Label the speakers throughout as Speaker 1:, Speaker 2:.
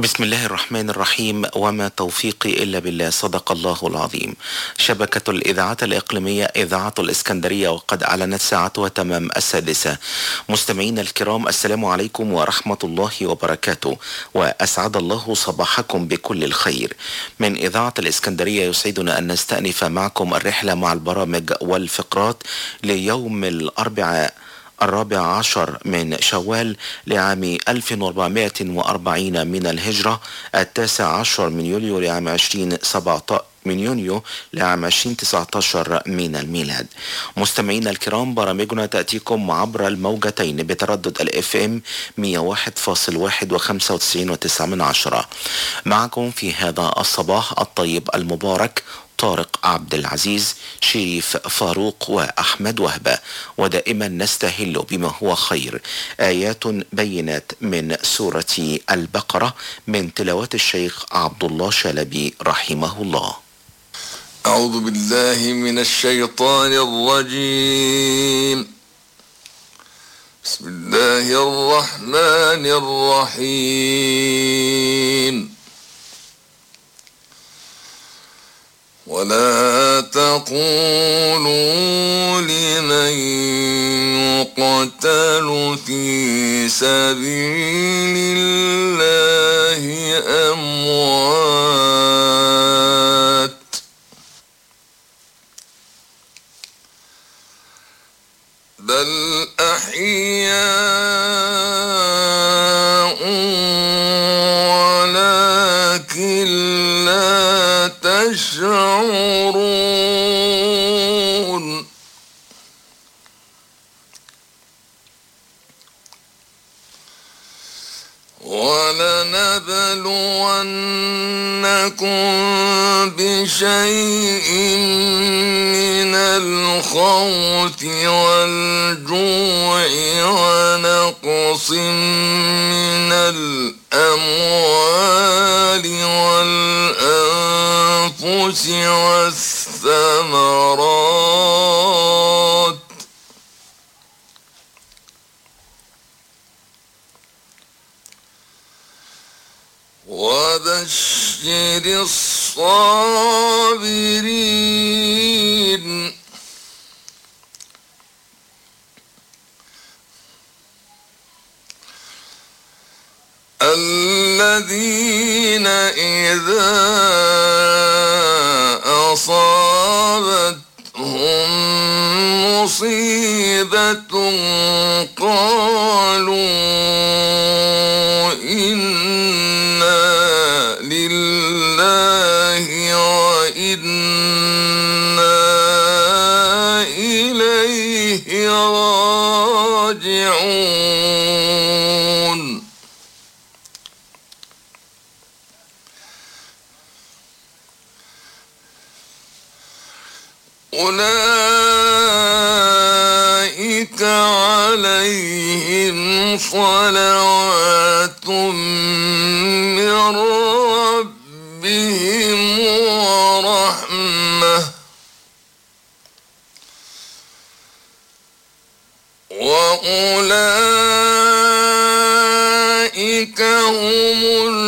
Speaker 1: بسم الله الرحمن الرحيم وما توفيقي إلا بالله صدق الله العظيم شبكة الإذاعات الإقليمية إذاعة الإسكندرية وقد أعلنت ساعتها تمام السادسة مستمعينا الكرام السلام عليكم ورحمة الله وبركاته وأسعد الله صباحكم بكل الخير من إذاعة الإسكندرية يسعدنا أن نستأنف معكم الرحلة مع البرامج والفقرات ليوم الأربعاء الرابع عشر من شوال لعام 1440 من الهجرة التاسع عشر من يوليو لعام 2017 من يونيو لعام 2019 من الميلاد مستمعينا الكرام برامجنا تأتيكم عبر الموجتين بتردد الاف ام 101.1 و95.9 من عشرة معكم في هذا الصباح الطيب المبارك طارق عبد العزيز شريف فاروق وأحمد وهبة ودائما نستهل بما هو خير آيات بينات من سورة البقرة من تلاوات الشيخ عبد الله شلبي رحمه الله
Speaker 2: أعوذ بالله من الشيطان الرجيم بسم الله الرحمن الرحيم ولا تقولوا لمن يقتل في سبيل الله أموات بل أحياء ولكن لا تشعرون ولنبلونكم بشيء من الخوف والجوع ونقص من الأموال والأنفس والثمرات وبشر الصابرين الذين إذا أصابتهم مصيبة قالوا إنا لله وإنا إليه راجعون أولئك عليهم صلوات من ربهم ورحمة وأولئك هم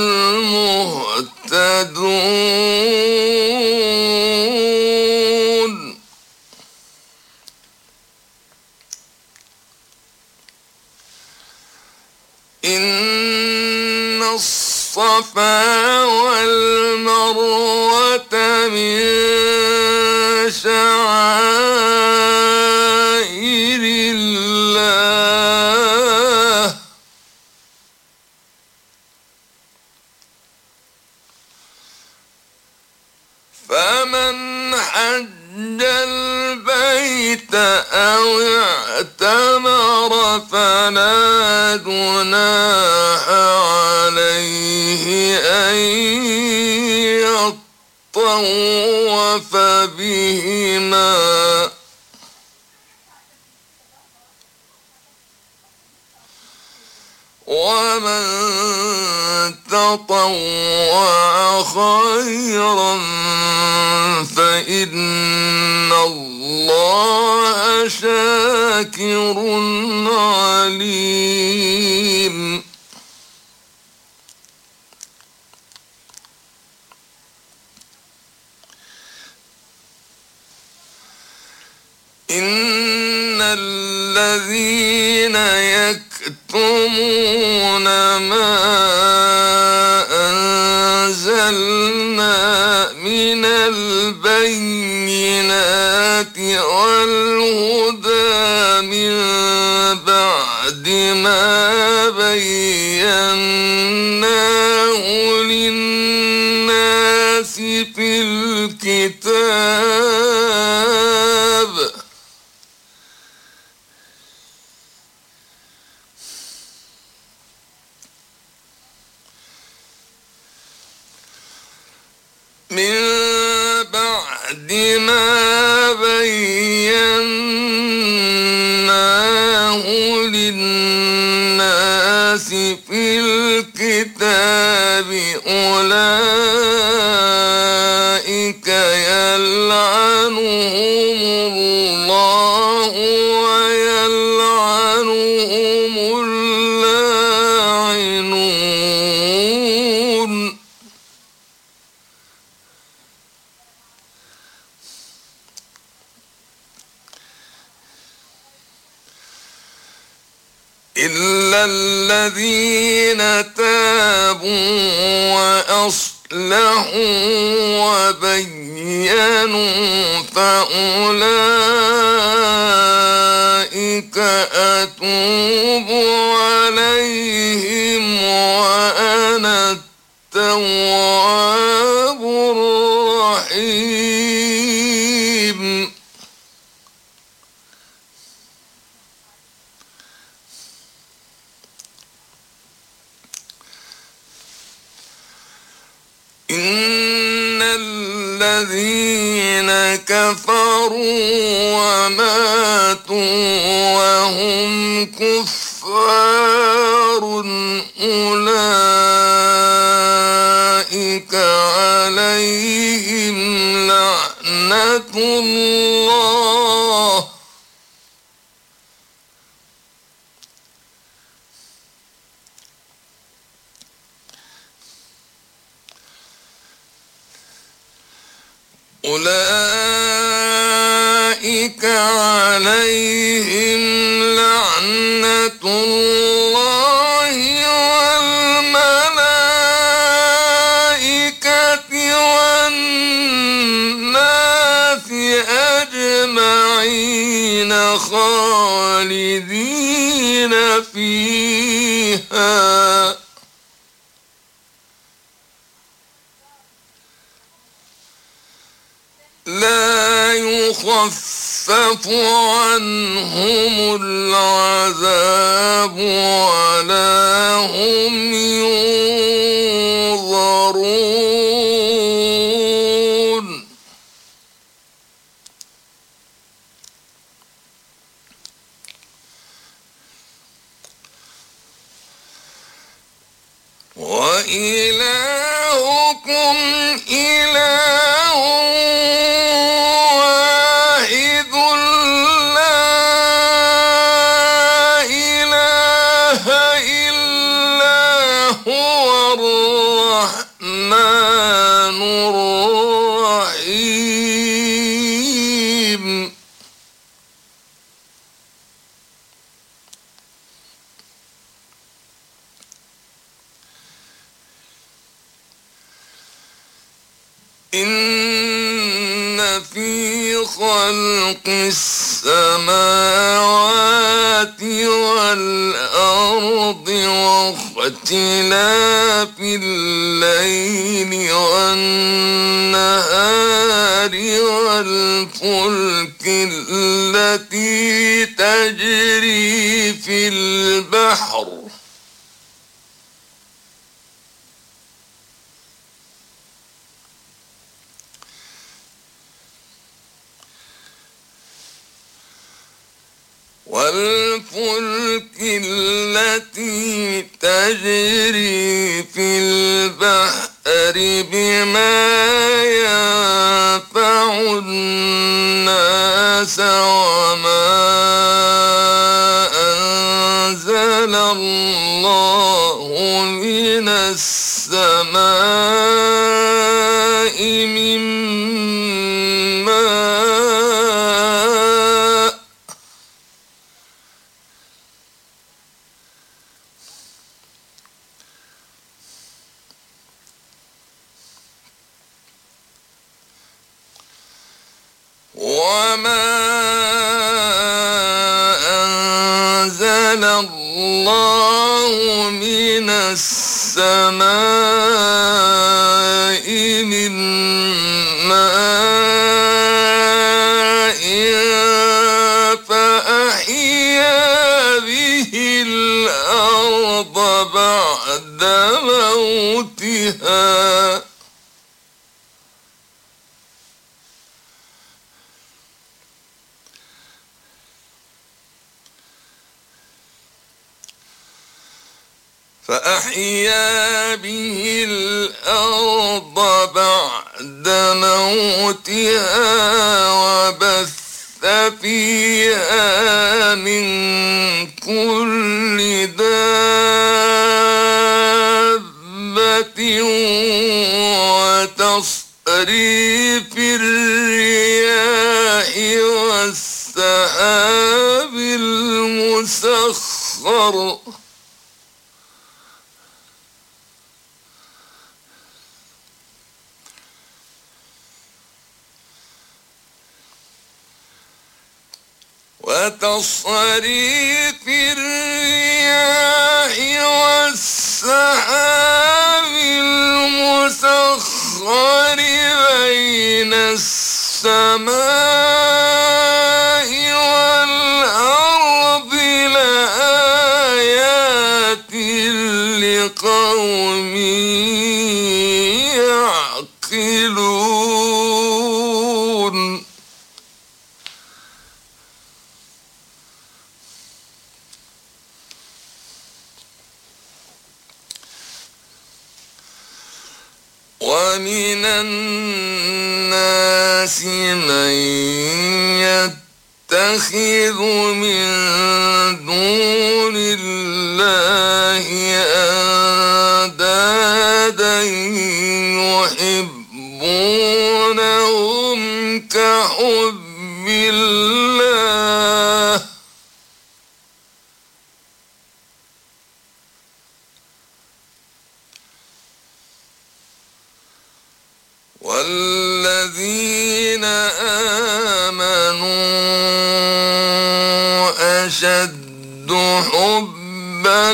Speaker 2: المهتدون إن الصفا والمروة من شعائر الله فمن حج البيت أو اعتمر فلا جناح عليه أن يطوف بهما ومن تطوع خيرا فإن الله شاكر عليم الذين يكتمون ما أنزلنا من البينات والهدى من بعد ما بيناه للناس في الكتاب من بعد ما بيناه للناس في الكتاب أولئك يلعنهم الله ويلعنهم اللاعنون إلا الذين تابوا وأصلحوا وبينوا فأولئك أتوب عليهم وأنا التواب الرحيم إن الذين كفروا وماتوا وهم كفار أولئك عليهم لعنة الله أولئك عليهم لعنة الله والملائكة والناس أجمعين خالدين فيها لا يخفف عنهم العذاب ولا هم ينظرون وإلهكم إله واحد لا إله إلا هو الرحمن الرحيم إن في خلق السماوات والأرض واختلاف الليل والنهار والفلك التي تجري في البحر والفلك التي تجري في البحر بما ينفع الناس وما أنزل الله من السماء من ماء الله من السماء من ماء فأحيا به الأرض بعد موتها فأحيا به الأرض بعد موتها وبث فيها من كل دابة وتصريف الرياح والسحاب المسخر وتصريف الرياح والسحاب المسخر بين السماء والأرض لآيات لقوم يعقلون ومن الناس من يتخذ من دون الله أندادا يحبونهم كحب الله والذين آمنوا أشد حبا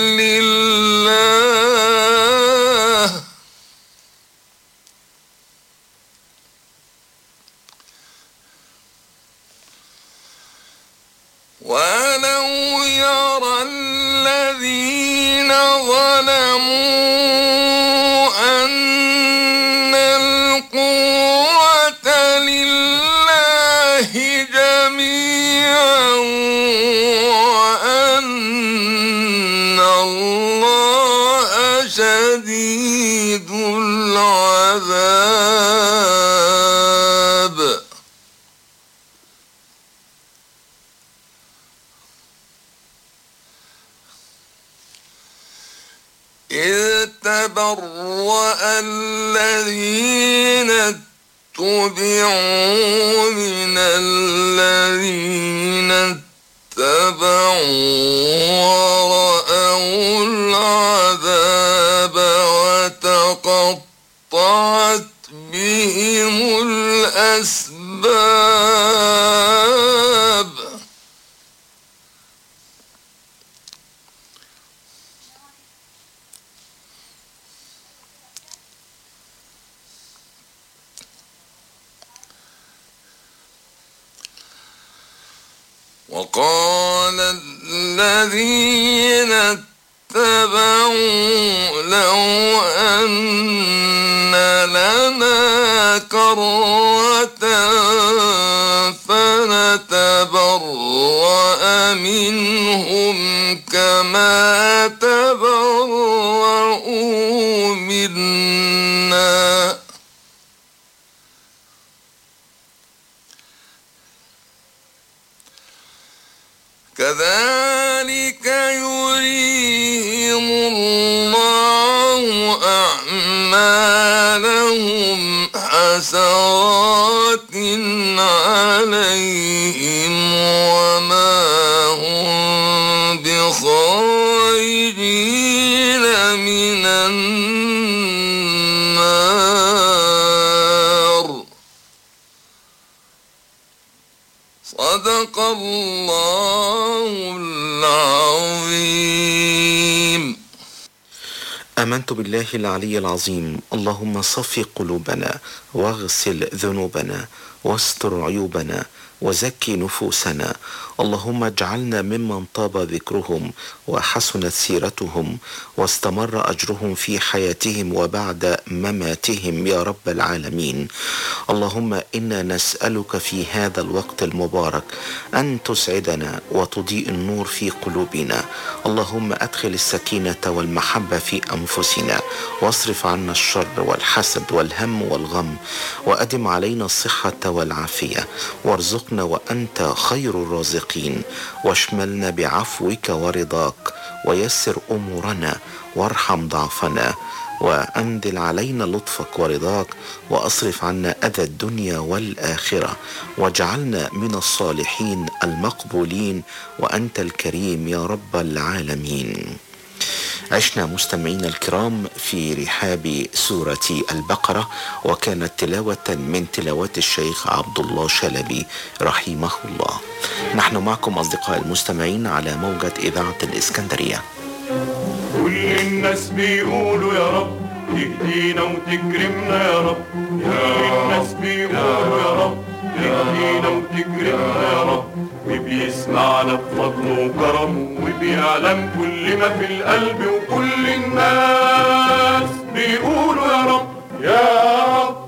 Speaker 2: لله ولو يرى الذين ظلموا أن القوة لله جميعا وأن الله شديد العذاب إذ تبرأ الذين اتبعوا من الذين اتبعوا ورأوا العذاب وتقطعت بهم الأسباب وقال الذين اتبعوا لو أن لنا كرة فنتبرأ منهم كما تبرؤوا منا كذلك يريهم الله أعمالهم حسرات عليهم وما هم بخارجين من النار صدق الله العظيم
Speaker 1: آمنت بالله العلي العظيم اللهم صف قلوبنا واغسل ذنوبنا واستر عيوبنا وزكي نفوسنا اللهم اجعلنا ممن طاب ذكرهم وحسنت سيرتهم واستمر اجرهم في حياتهم وبعد مماتهم يا رب العالمين اللهم انا نسالك في هذا الوقت المبارك ان تسعدنا وتضيء النور في قلوبنا اللهم ادخل السكينه والمحبه في انفسنا واصرف عنا الشر والحسد والهم والغم وادم علينا الصحه والعافيه وارزقنا وانت خير الرازقين واشملنا بعفوك ورضاك ويسر امورنا وارحم ضعفنا وانزل علينا لطفك ورضاك واصرف عنا اذى الدنيا والاخره واجعلنا من الصالحين المقبولين وانت الكريم يا رب العالمين عشنا مستمعينا الكرام في رحاب سورة البقرة وكانت تلاوة من تلاوات الشيخ عبد الله شلبي رحمه الله نحن معكم أصدقاء المستمعين على موجة إذاعة الإسكندرية
Speaker 3: كل الناس بيقولوا يا رب تهدينا وتكرمنا يا رب كل الناس بيقولوا يا رب تهدينا وتكرمنا يا رب وبيسمعنا بفضله وكرمه وبيعلم كل ما في القلب وكل الناس بيقولوا يا رب يا رب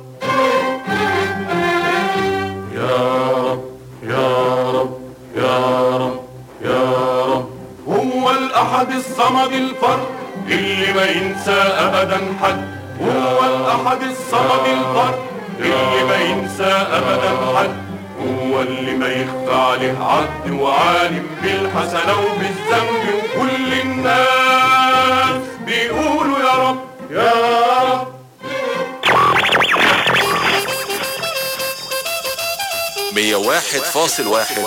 Speaker 3: يا رب يا رب يا رب يا رب هو الأحد الصمد الفرد اللي ما ينسى أبدا حد هو الأحد الصمد الفرد اللي ما ينسى أبدا حد هو اللي ما يخفى عليه عبد وعالم بالحسنة وبالذنب وكل الناس بيقولوا يا رب يا رب
Speaker 4: مية واحد فاصل واحد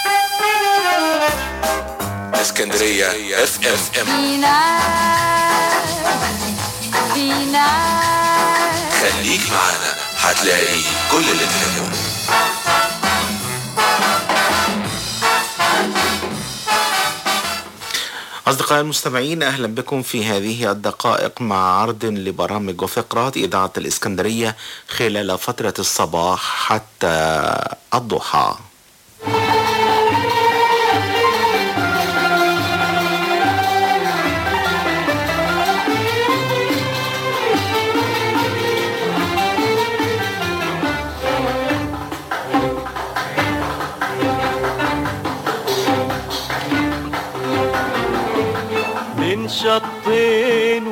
Speaker 4: اسكندرية اف ام
Speaker 5: في ناس في ناس
Speaker 4: خليك معانا هتلاقي كل اللي تحبه
Speaker 1: أصدقائي المستمعين أهلا بكم في هذه الدقائق مع عرض لبرامج وفقرات إذاعة الإسكندرية خلال فترة الصباح حتى الضحى
Speaker 6: من شطين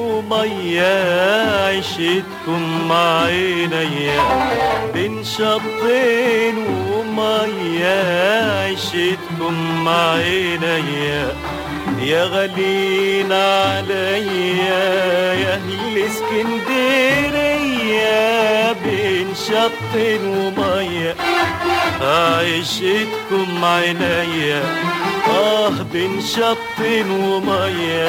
Speaker 6: ومية عشتكم مع عينيا بين شطين ومية عشتكم مع عينيا يا غالين عليا يا اهل اسكندرية بين شط ومية عيشتكم عينيا اه بين شط ومية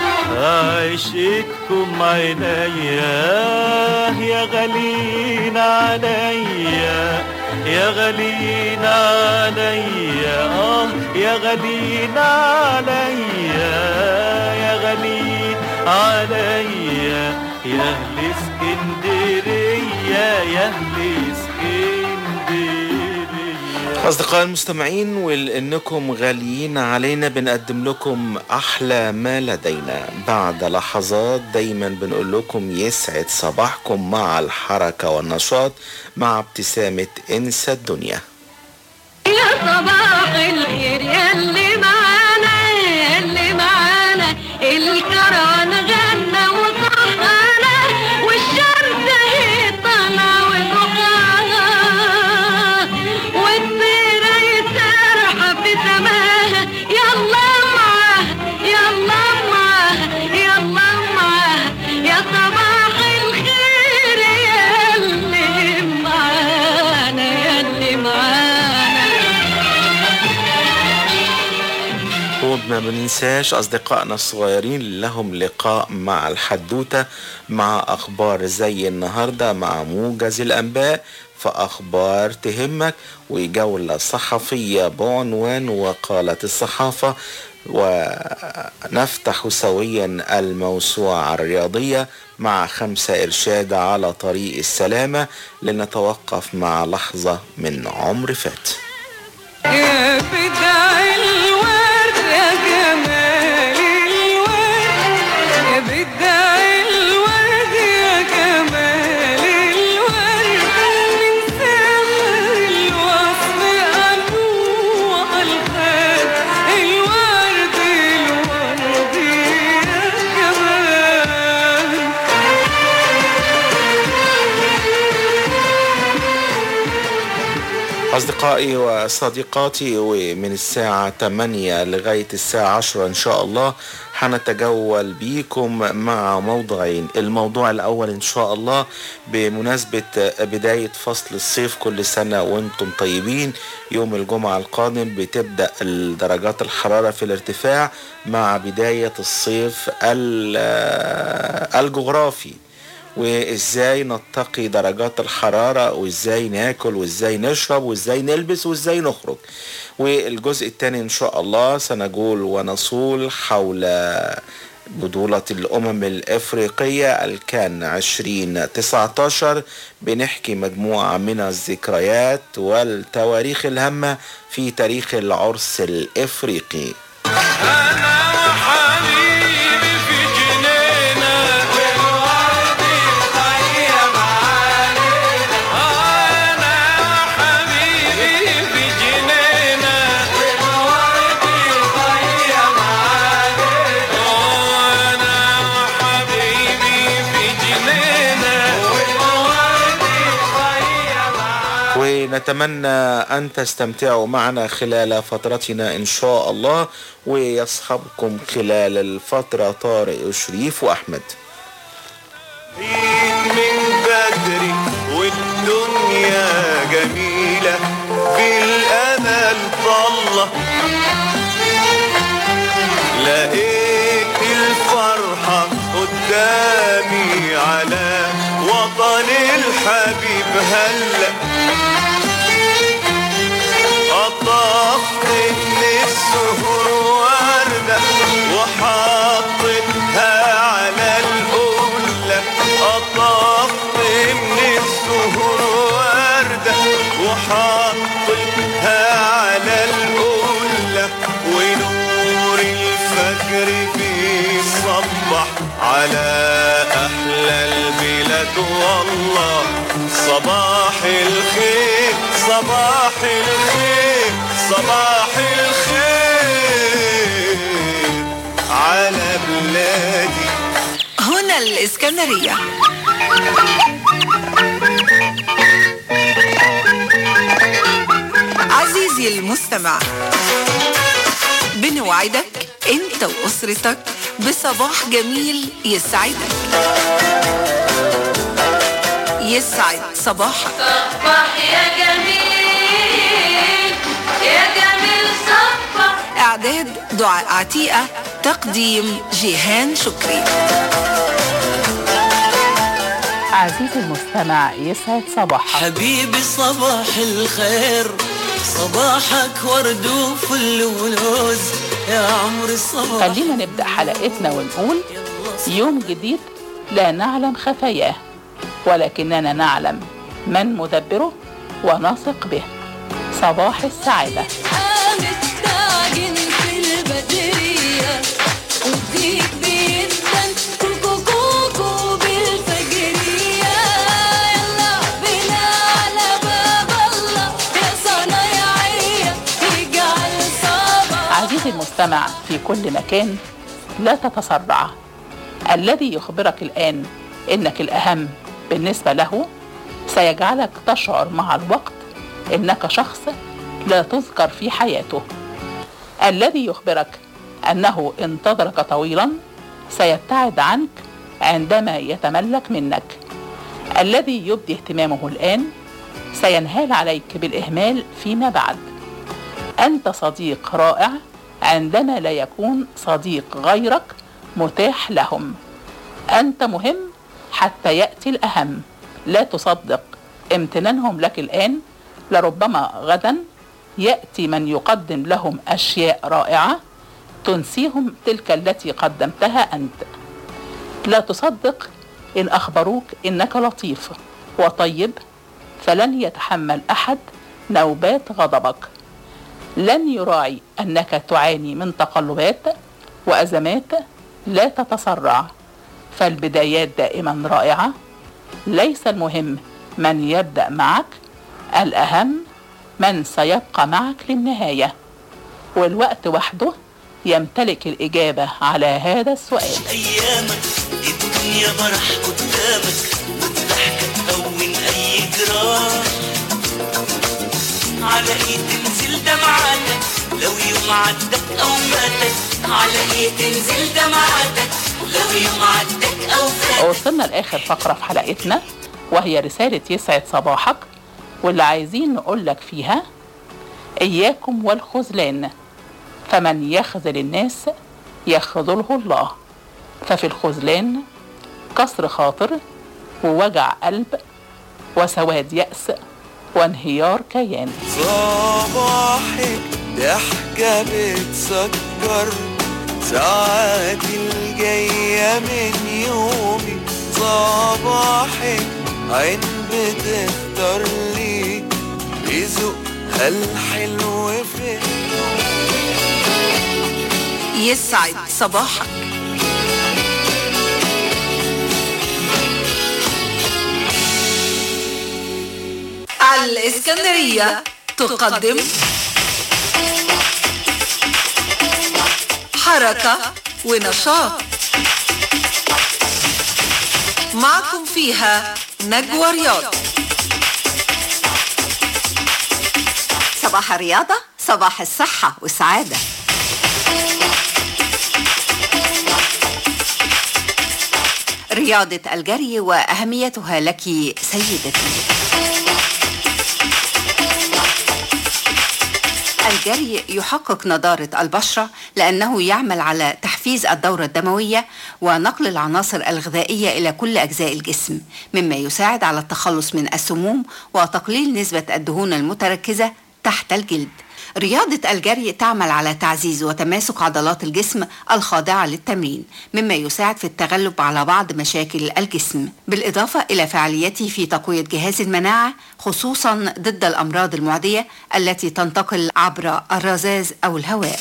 Speaker 6: عيشتكم عينيا يا غالين عليا يا غالين عليا اه يا غالين عليا يا غالين عليا يا اهل اسكندريه يا اهل اسكندريه
Speaker 1: أصدقائي المستمعين ولأنكم غاليين علينا بنقدم لكم أحلى ما لدينا بعد لحظات دايما بنقول لكم يسعد صباحكم مع الحركة والنشاط مع ابتسامة انسى الدنيا
Speaker 5: يا صباح الخير يا اللي معانا يا اللي معانا الكران غنى وصحانا والشمس هي طالعة وضحاها والطيرة يسرحة في سماها يلا معاها يلا معاها يلا معاها يا صباح الخير يا اللي معانا يا اللي معانا
Speaker 1: وما بننساش أصدقائنا الصغيرين اللي لهم لقاء مع الحدوتة مع أخبار زي النهاردة مع موجز الأنباء فأخبار تهمك وجولة صحفية بعنوان وقالت الصحافة ونفتح سويا الموسوعة الرياضية مع خمسة إرشاد على طريق السلامة لنتوقف مع لحظة من عمر فات
Speaker 7: يا بدع الورد يا جمال الورد يا بدع الورد يا جمال الورد من سحر الوصف أنوع الخد الورد الورد يا جمال
Speaker 1: أصدقائي وصديقاتي ومن الساعة 8 لغاية الساعة 10 إن شاء الله هنتجول بيكم مع موضوعين الموضوع الأول إن شاء الله بمناسبة بداية فصل الصيف كل سنة وانتم طيبين يوم الجمعة القادم بتبدأ درجات الحرارة في الارتفاع مع بداية الصيف ال- الجغرافي وازاي نتقي درجات الحرارة وازاي ناكل وازاي نشرب وازاي نلبس وازاي نخرج والجزء الثاني ان شاء الله سنجول ونصول حول بطولة الأمم الإفريقية الكان 2019 بنحكي مجموعة من الذكريات والتواريخ الهامة في تاريخ العرس الإفريقي
Speaker 2: حبيبي في جنينك والورد يخيم علينا انا حبيبي في جنينك والورد يخيم علينا انا حبيبي في جنينك والورد يخيم
Speaker 1: ونتمنى أن تستمتعوا معنا خلال فترتنا إن شاء الله ويصحبكم خلال الفترة طارق شريف وأحمد
Speaker 6: من بدري والدنيا جميلة بالأمل طلة لقيت الفرحة قدامي على وطن الحبيب هلأ قطفت من السهر وردة وحطيتها على القلة قطفت من السهر وردة وحطيتها على القلة ونور الفجر بيصبح على أحلى البلاد والله صباح الخير صباح الخير صباح الخير على بلادي
Speaker 8: هنا الإسكندرية عزيزي المستمع بنوعدك انت واسرتك بصباح جميل يسعدك يسعد صباحك
Speaker 5: صبح يا جميل يا جميل صبح
Speaker 8: اعداد دعاء عتيقة تقديم جيهان شكري
Speaker 9: عزيزي المستمع يسعد صباحك
Speaker 10: حبيبي صباح الخير صباحك ورد وفل ولوز يا عمري الصباح
Speaker 9: خلينا نبدأ حلقتنا ونقول يوم جديد لا نعلم خفاياه ولكننا نعلم من مدبره ونثق به صباح السعادة
Speaker 5: قامت تعجن في البدرية وديك بيدن كوكو كوكو بالفجرية يلا بنا على باب الله يا صنايعية يجعل صباح
Speaker 9: عزيزي المستمع في كل مكان لا تتسرع الذي يخبرك الآن إنك الأهم بالنسبة له سيجعلك تشعر مع الوقت إنك شخص لا تذكر في حياته الذي يخبرك أنه انتظرك طويلا سيبتعد عنك عندما يتملك منك الذي يبدي اهتمامه الآن سينهال عليك بالإهمال فيما بعد أنت صديق رائع عندما لا يكون صديق غيرك متاح لهم أنت مهم حتى يأتي الأهم لا تصدق امتنانهم لك الآن لربما غدا يأتي من يقدم لهم أشياء رائعة تنسيهم تلك التي قدمتها أنت لا تصدق إن أخبروك إنك لطيف وطيب فلن يتحمل أحد نوبات غضبك لن يراعي أنك تعاني من تقلبات وأزمات لا تتسرع فالبدايات دائما رائعة ليس المهم من يبدأ معك الأهم من سيبقى معك للنهاية والوقت وحده يمتلك الإجابة على هذا السؤال
Speaker 10: ايامك الدنيا برح قدامك والضحكة تهون اي جراح على ايه تنزل دمعاتك لو يوم عدك او فاتك على ايه تنزل دمعاتك لو يوم عدك او فاتك
Speaker 9: وصلنا لآخر فقرة في حلقتنا وهي رسالة يسعد صباحك واللي عايزين نقول لك فيها إياكم والخذلان فمن يخذل الناس يخذله الله ففي الخذلان كسر خاطر ووجع قلب وسواد يأس وانهيار كيان
Speaker 6: صباحك ضحكة بتسكر ساعات الجاية من يومي صباحك عين بتختار لي بذوقها الحلو في
Speaker 8: يسعد صباحك الإسكندرية تقدم حركة ونشاط معكم فيها نجوى رياض
Speaker 11: صباح الرياضة صباح الصحة والسعادة رياضة الجري وأهميتها لك سيدتي الجري يحقق نضارة البشرة لأنه يعمل على تحفيز الدورة الدموية ونقل العناصر الغذائية إلى كل أجزاء الجسم مما يساعد على التخلص من السموم وتقليل نسبة الدهون المتركزة تحت الجلد رياضة الجري تعمل على تعزيز وتماسك عضلات الجسم الخاضعة للتمرين مما يساعد في التغلب على بعض مشاكل الجسم بالإضافة إلى فعاليته في تقوية جهاز المناعة خصوصا ضد الأمراض المعدية التي تنتقل عبر الرذاذ أو الهواء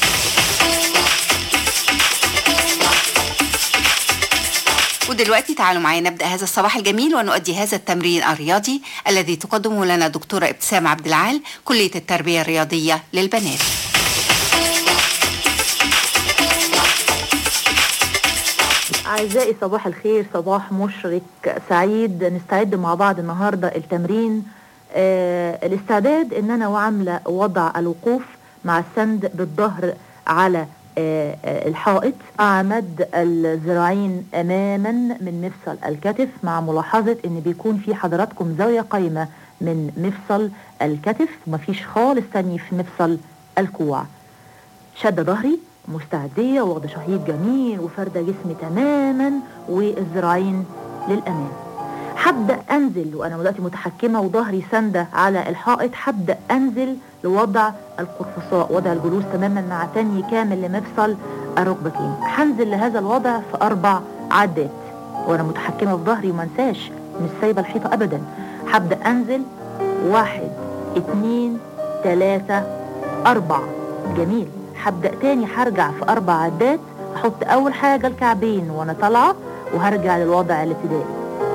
Speaker 11: ودلوقتي تعالوا معايا نبدأ هذا الصباح الجميل ونؤدي هذا التمرين الرياضي الذي تقدمه لنا دكتورة ابتسام عبد العال كلية التربية الرياضية للبنات
Speaker 12: أعزائي صباح الخير صباح مشرق سعيد نستعد مع بعض النهاردة التمرين آه الاستعداد ان انا وعاملة وضع الوقوف مع السند بالظهر على آه آه الحائط مع مد الذراعين اماما من مفصل الكتف مع ملاحظة ان بيكون في حضراتكم زاوية قايمة من مفصل الكتف مفيش خالص تاني في مفصل الكوع شد ظهري مستعدية واخدة شهيق جميل وفردة جسمي تماما والذراعين للأمام هبدأ أنزل وأنا دلوقتي متحكمة وظهري ساندة على الحائط هبدأ أنزل لوضع القرفصاء وضع الجلوس تماما مع تاني كامل لمفصل الركبتين هنزل لهذا الوضع في أربع عدات وأنا متحكمة في ظهري ومنساش مش سايبة الحيطة أبدا هبدأ أنزل واحد اتنين تلاتة أربعة جميل هبدأ تاني هرجع في أربع عدات أحط أول حاجة الكعبين وأنا طالعة وهرجع للوضع الابتدائي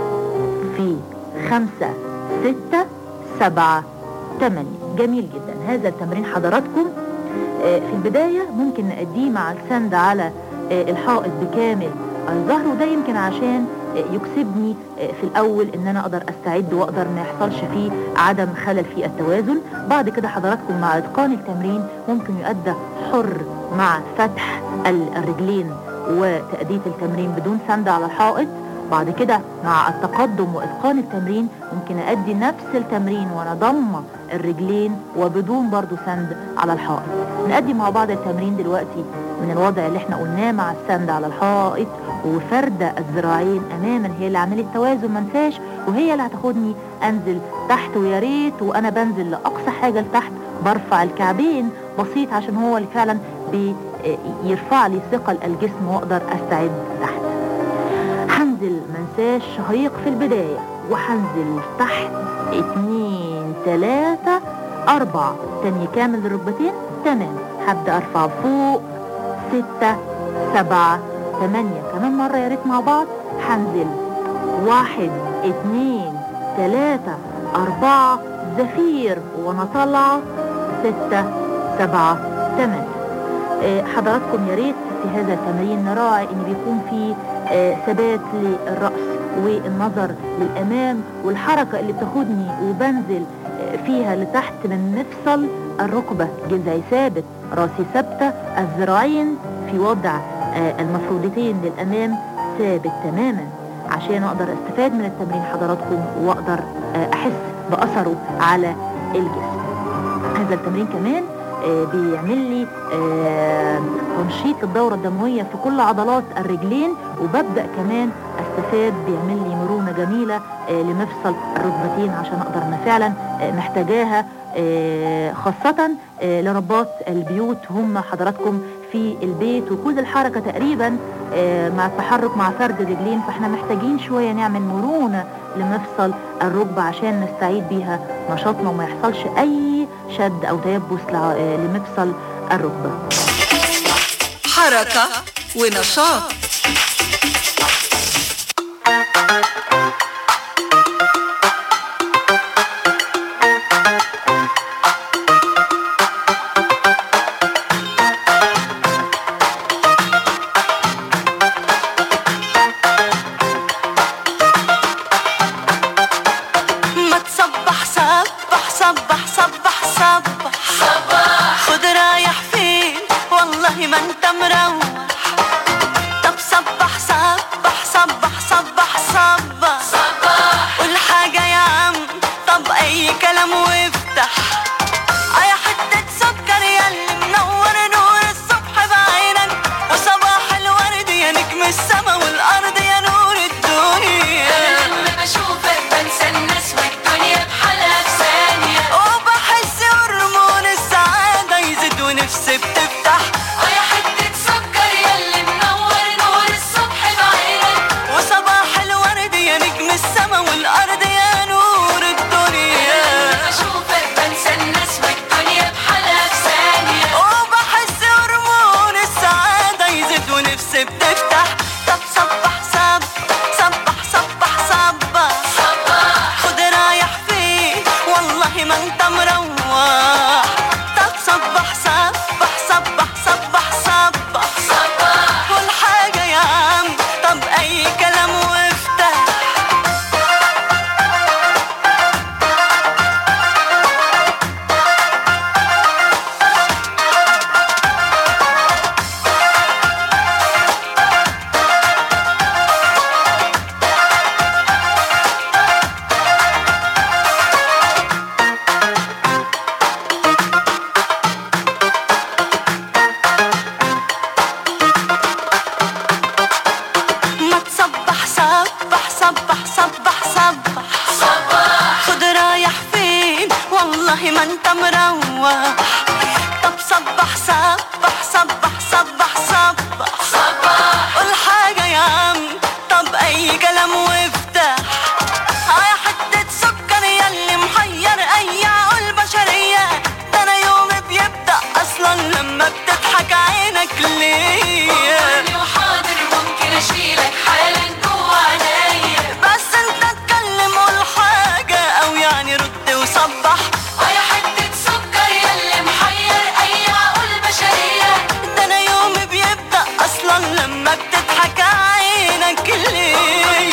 Speaker 12: في خمسة ستة سبعة تمانية جميل جدا هذا التمرين حضراتكم آه، في البداية ممكن نأديه مع السند على آه، الحائط بكامل الظهر وده يمكن عشان آه، يكسبني آه، في الأول إن أنا أقدر أستعد وأقدر ما يحصلش فيه عدم خلل في التوازن بعد كده حضراتكم مع إتقان التمرين ممكن يؤدى حر مع فتح ال- الرجلين وتأدية التمرين بدون سند على الحائط بعد كده مع التقدم وإتقان التمرين ممكن أدي نفس التمرين وأنا ضمة الرجلين وبدون برضو سند على الحائط نأدي مع بعض التمرين دلوقتي من الوضع اللي احنا قلناه مع السند على الحائط وفردة الذراعين أماما هي اللي عاملة التوازن منساش وهي اللي هتاخدني أنزل تحت ويا ريت وأنا بنزل لأقصى حاجة لتحت برفع الكعبين بسيط عشان هو اللي فعلا آه، يرفع لي ثقل الجسم واقدر استعد تحت هنزل منساش شهيق في البداية وهنزل تحت اتنين تلاتة أربعة تاني كامل الركبتين تمام هبدأ أرفع فوق ستة سبعة تمانية كمان مرة يا ريت مع بعض هنزل واحد اتنين تلاتة أربعة زفير وأنا طالعة ستة سبعة تمانية آه، حضراتكم يا ريت في هذا التمرين نراعي ان بيكون في آه، ثبات للرأس والنظر للأمام والحركة اللي بتاخدني وبنزل آه، فيها لتحت من مفصل الركبة جذعي ثابت راسي ثابتة الذراعين في وضع آه، المفروضتين للأمام ثابت تماما عشان أقدر استفاد من التمرين حضراتكم وأقدر آه، أحس بأثره على الجسم هذا التمرين كمان آه، بيعمل لي آه، تنشيط الدورة الدموية في كل عضلات الرجلين وببدأ كمان استفاد بيعمل لي مرونة جميلة آه، لمفصل الركبتين عشان اقدر انا فعلا آه، محتاجاها آه، خاصة آه، لربات البيوت هم حضراتكم في البيت وكل الحركة تقريبا آه، مع التحرك مع فرد الرجلين فاحنا محتاجين شوية نعمل مرونة لمفصل الركبة عشان نستعيد بيها نشاطنا وما يحصلش أي شد أو تيبس لع- آه، لمفصل الركبة
Speaker 8: حركة ونشاط
Speaker 10: ما تصبح صبح صبح صبح صبح صبح خد رايح فين والله ما انت مروح طب صبح صبح صبح صبح صبح صبح قول حاجة يا عم طب أي كلام وافتح آه يا حتة سكر ياللي منور نور الصبح بعينك وصباح الورد يا نجم السما والأرض يا نور الدنيا
Speaker 5: أنا لما بشوفك بنسى الناس والدنيا بحالها في ثانية
Speaker 10: وبحس هرمون السعادة يزيد ونفسي بتفتح
Speaker 5: اه يا حتة سكر ياللي منور نور الصبح بعينك
Speaker 10: وصباح الورد يا نجم السما والأرض يا نور الدنيا
Speaker 5: لما بشوفك بنسى الناس والدنيا بحالها في ثانية
Speaker 10: وبحس هرمون السعادة يزيد ونفسي بتفتح طب صبح صب صبح صبح صبح
Speaker 5: صباح
Speaker 10: خد رايح فين والله ما انت مروح طب صبح صبح صبح صبح صبح
Speaker 5: صباح
Speaker 10: كل حاجة يا عم طب أي كلام وافتح ما تصبح صبح صبح صبح صبح
Speaker 5: صباح
Speaker 10: خد رايح فين والله ما انت مروح طب صبح صبح صبح صبح صبح
Speaker 5: صباح
Speaker 10: قول حاجة يا عم طب أي كلام وافتح اه يا حتة سكر ياللي محير أي عقول بشرية ده أنا يومي بيبدأ أصلا لما بتضحك عينك ليا
Speaker 5: أمرني وحاضر ممكن أشيلك حالا جوا عينيا
Speaker 10: بس انت اتكلم قول حاجة أو يعني رد وصبح
Speaker 5: اه يا حتة سكر ياللي محير أي عقول بشرية
Speaker 10: ده أنا يومي بيبدأ أصلا لما بتضحك عينك ليا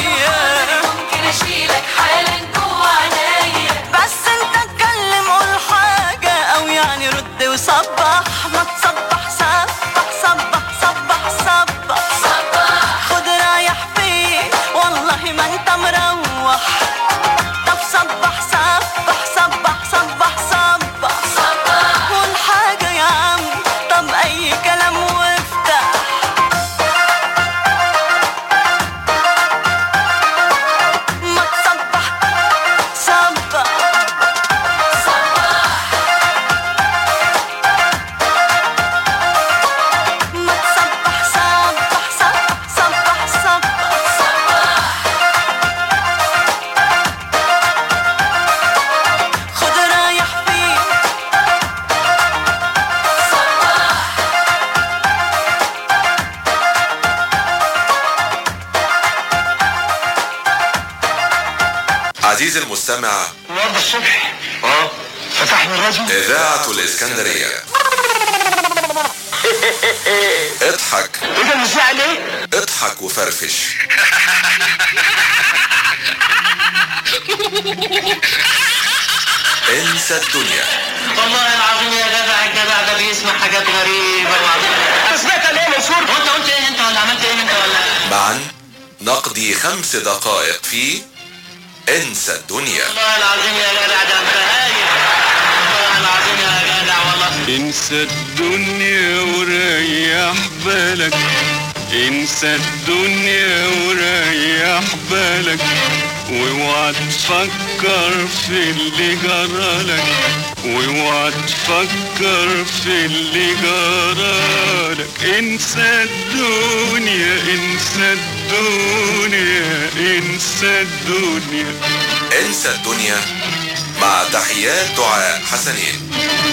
Speaker 4: عزيزي المستمع
Speaker 13: النهارده الصبح اه فتحنا الراديو
Speaker 4: إذاعة الإسكندرية اضحك
Speaker 13: ايه ده مش عليه
Speaker 4: اضحك وفرفش انسى الدنيا
Speaker 14: والله العظيم يا جدع الجدع ده بيسمع حاجات غريبة العظيم
Speaker 13: انت سمعت ليه منصور
Speaker 14: هو انت قلت ايه انت ولا عملت ايه انت ولا
Speaker 4: معا نقضي خمس دقائق في انسى الدنيا
Speaker 14: والله العظيم يا جدع ده انت هايل والله العظيم يا جدع والله
Speaker 2: انسى الدنيا وريح بالك انسى الدنيا وريح بالك واوعى تفكر في اللي جرالك واوعى تفكر في اللي جرالك انسى الدنيا انسى الدنيا انسى الدنيا
Speaker 4: انسى الدنيا مع تحيات دعاء حسنين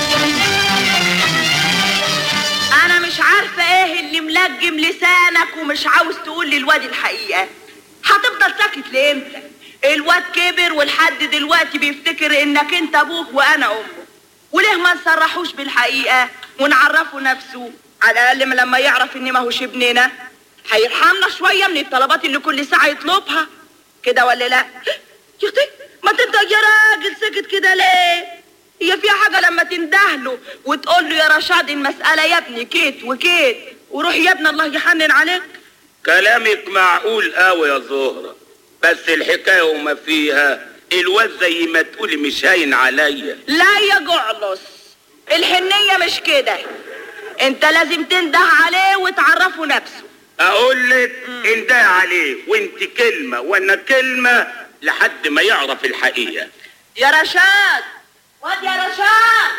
Speaker 15: انا مش عارفه ايه اللي ملجم لسانك ومش عاوز تقول للواد الحقيقه هتفضل ساكت لامتى الواد كبر ولحد دلوقتي بيفتكر انك انت ابوك وانا امه وليه ما نصرحوش بالحقيقه ونعرفه نفسه على الاقل ما لما يعرف ان ماهوش ابننا هيرحمنا شويه من الطلبات اللي كل ساعه يطلبها كده ولا لا يا اختي ما انت يا راجل سكت كده ليه هي في حاجه لما تندهله وتقول له يا رشاد المساله يا ابني كيت وكيت وروح يا ابني الله يحنن عليك
Speaker 16: كلامك معقول قوي يا زهرة بس الحكاية وما فيها الواد زي ما تقولي مش هاين عليا
Speaker 15: لا يا جعلص الحنيه مش كده انت لازم تنده عليه وتعرفه نفسه
Speaker 16: اقول لك انده عليه وانت كلمة وانا كلمة لحد ما يعرف الحقيقة
Speaker 15: يا رشاد واد يا رشاد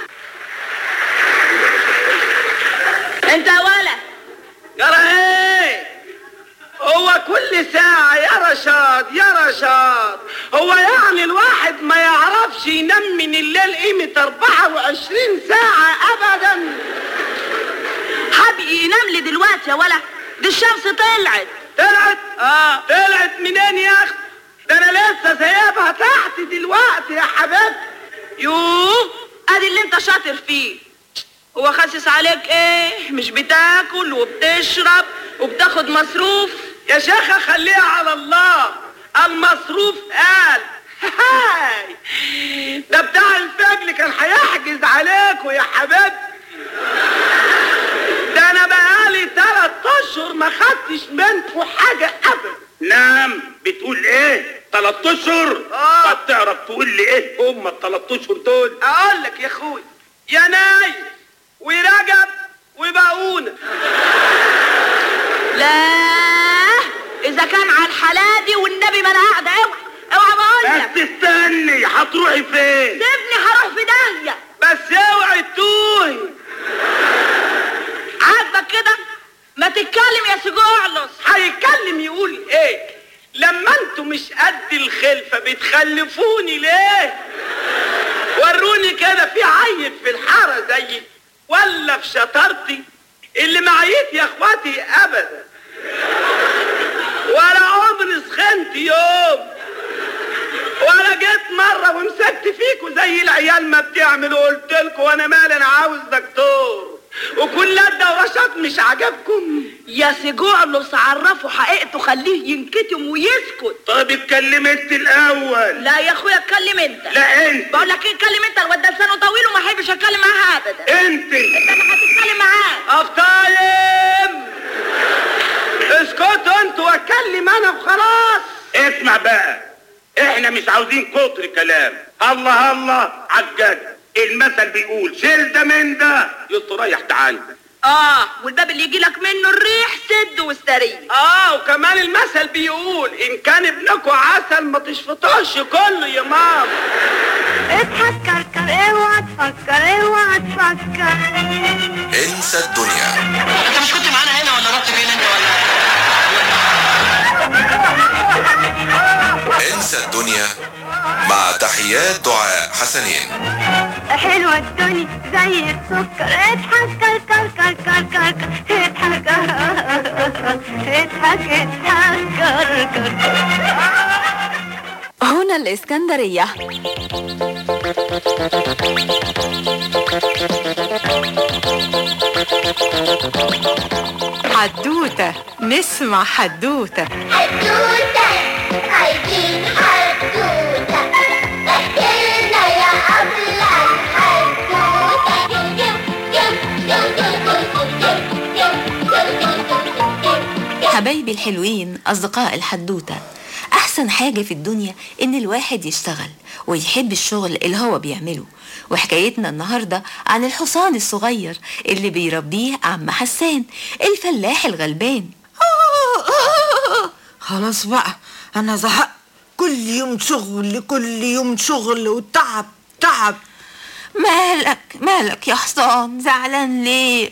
Speaker 15: انت ولا
Speaker 16: يا ايه هو كل ساعة يا رشاد يا رشاد هو يعني الواحد ما يعرفش ينام من الليل قيمة 24 ساعة أبدا
Speaker 15: حبي ينام لي دلوقتي يا ولا دي الشمس طلعت
Speaker 16: طلعت؟
Speaker 15: اه
Speaker 16: طلعت منين يا أخت؟ ده أنا لسه سايبها تحت دلوقتي يا حبيبتي
Speaker 15: يوه ادي اللي انت شاطر فيه هو خاسس عليك ايه مش بتاكل وبتشرب وبتاخد مصروف
Speaker 16: يا شيخة خليها على الله المصروف قال هاي ده بتاع الفجل كان هيحجز عليكوا يا حبيبتي ده انا بقالي تلات اشهر ما خدتش منكوا حاجة ابدا نعم بتقول ايه تلات اشهر اه طب تعرف تقول لي ايه هم التلات اشهر دول اقول لك يا اخوي يناير ورجب وبقونه
Speaker 15: لا اذا كان على الحلادي والنبي ما انا قاعده اوعى اوعى بقول لك
Speaker 16: بس استني هتروحي فين
Speaker 15: سيبني هروح في داهيه
Speaker 16: بس اوعي تتوهي
Speaker 15: عاجبك كده ما تتكلم يا سجوعلص
Speaker 16: هيتكلم يقول ايه لما انتوا مش قد الخلفة بتخلفوني ليه وروني كده في عيل في الحارة زيي ولا في شطارتي اللي معيت يا اخواتي ابدا ولا عمري سخنت يوم ولا جيت مرة ومسكت فيكوا زي العيال ما بتعمل وقلت لكم وانا مالي انا عاوز دكتور وكل ده ورشاد مش عجبكم
Speaker 15: يا سجوعلص عرفه حقيقته خليه ينكتم ويسكت
Speaker 16: طب اتكلم انت الاول
Speaker 15: لا يا اخويا اتكلم انت
Speaker 16: لا انت
Speaker 15: بقول لك ايه اتكلم انت الواد ده لسانه طويل وما احبش اتكلم معاها ابدا
Speaker 16: انت
Speaker 15: انت اللي هتتكلم معاه
Speaker 16: افطايم اسكتوا انتوا واتكلم انا وخلاص اسمع بقى احنا مش عاوزين كتر كلام الله الله عالجد المثل بيقول شيل ده من ده يستريح تعالى
Speaker 15: اه والباب اللي يجي لك منه الريح سد واستريح
Speaker 16: اه وكمان المثل بيقول ان كان ابنكوا عسل ما تشفطوش كله يا ماما
Speaker 10: اضحك كركر اوعى تفكر اوعى تفكر
Speaker 4: انسى الدنيا
Speaker 14: انت مش كنت معانا هنا ولا رحت فين انت ولا
Speaker 4: انسى الدنيا مع تحيات دعاء حسنين
Speaker 10: حلوة الدنيا زي السكر اضحك كركر كركر كركر اضحك اضحك اضحك كركر
Speaker 17: هنا الإسكندرية
Speaker 18: حدوتة نسمع حدوتة
Speaker 19: حدوتة عايزين حدوتة احكيلنا يا أبلة
Speaker 20: حبايبي الحلوين أصدقاء الحدوتة أحسن حاجة في الدنيا إن الواحد يشتغل ويحب الشغل اللي هو بيعمله وحكايتنا النهاردة عن الحصان الصغير اللي بيربيه عم حسان الفلاح الغلبان
Speaker 21: خلاص بقى انا زهقت كل يوم شغل كل يوم شغل وتعب تعب
Speaker 20: مالك مالك يا حصان زعلان ليه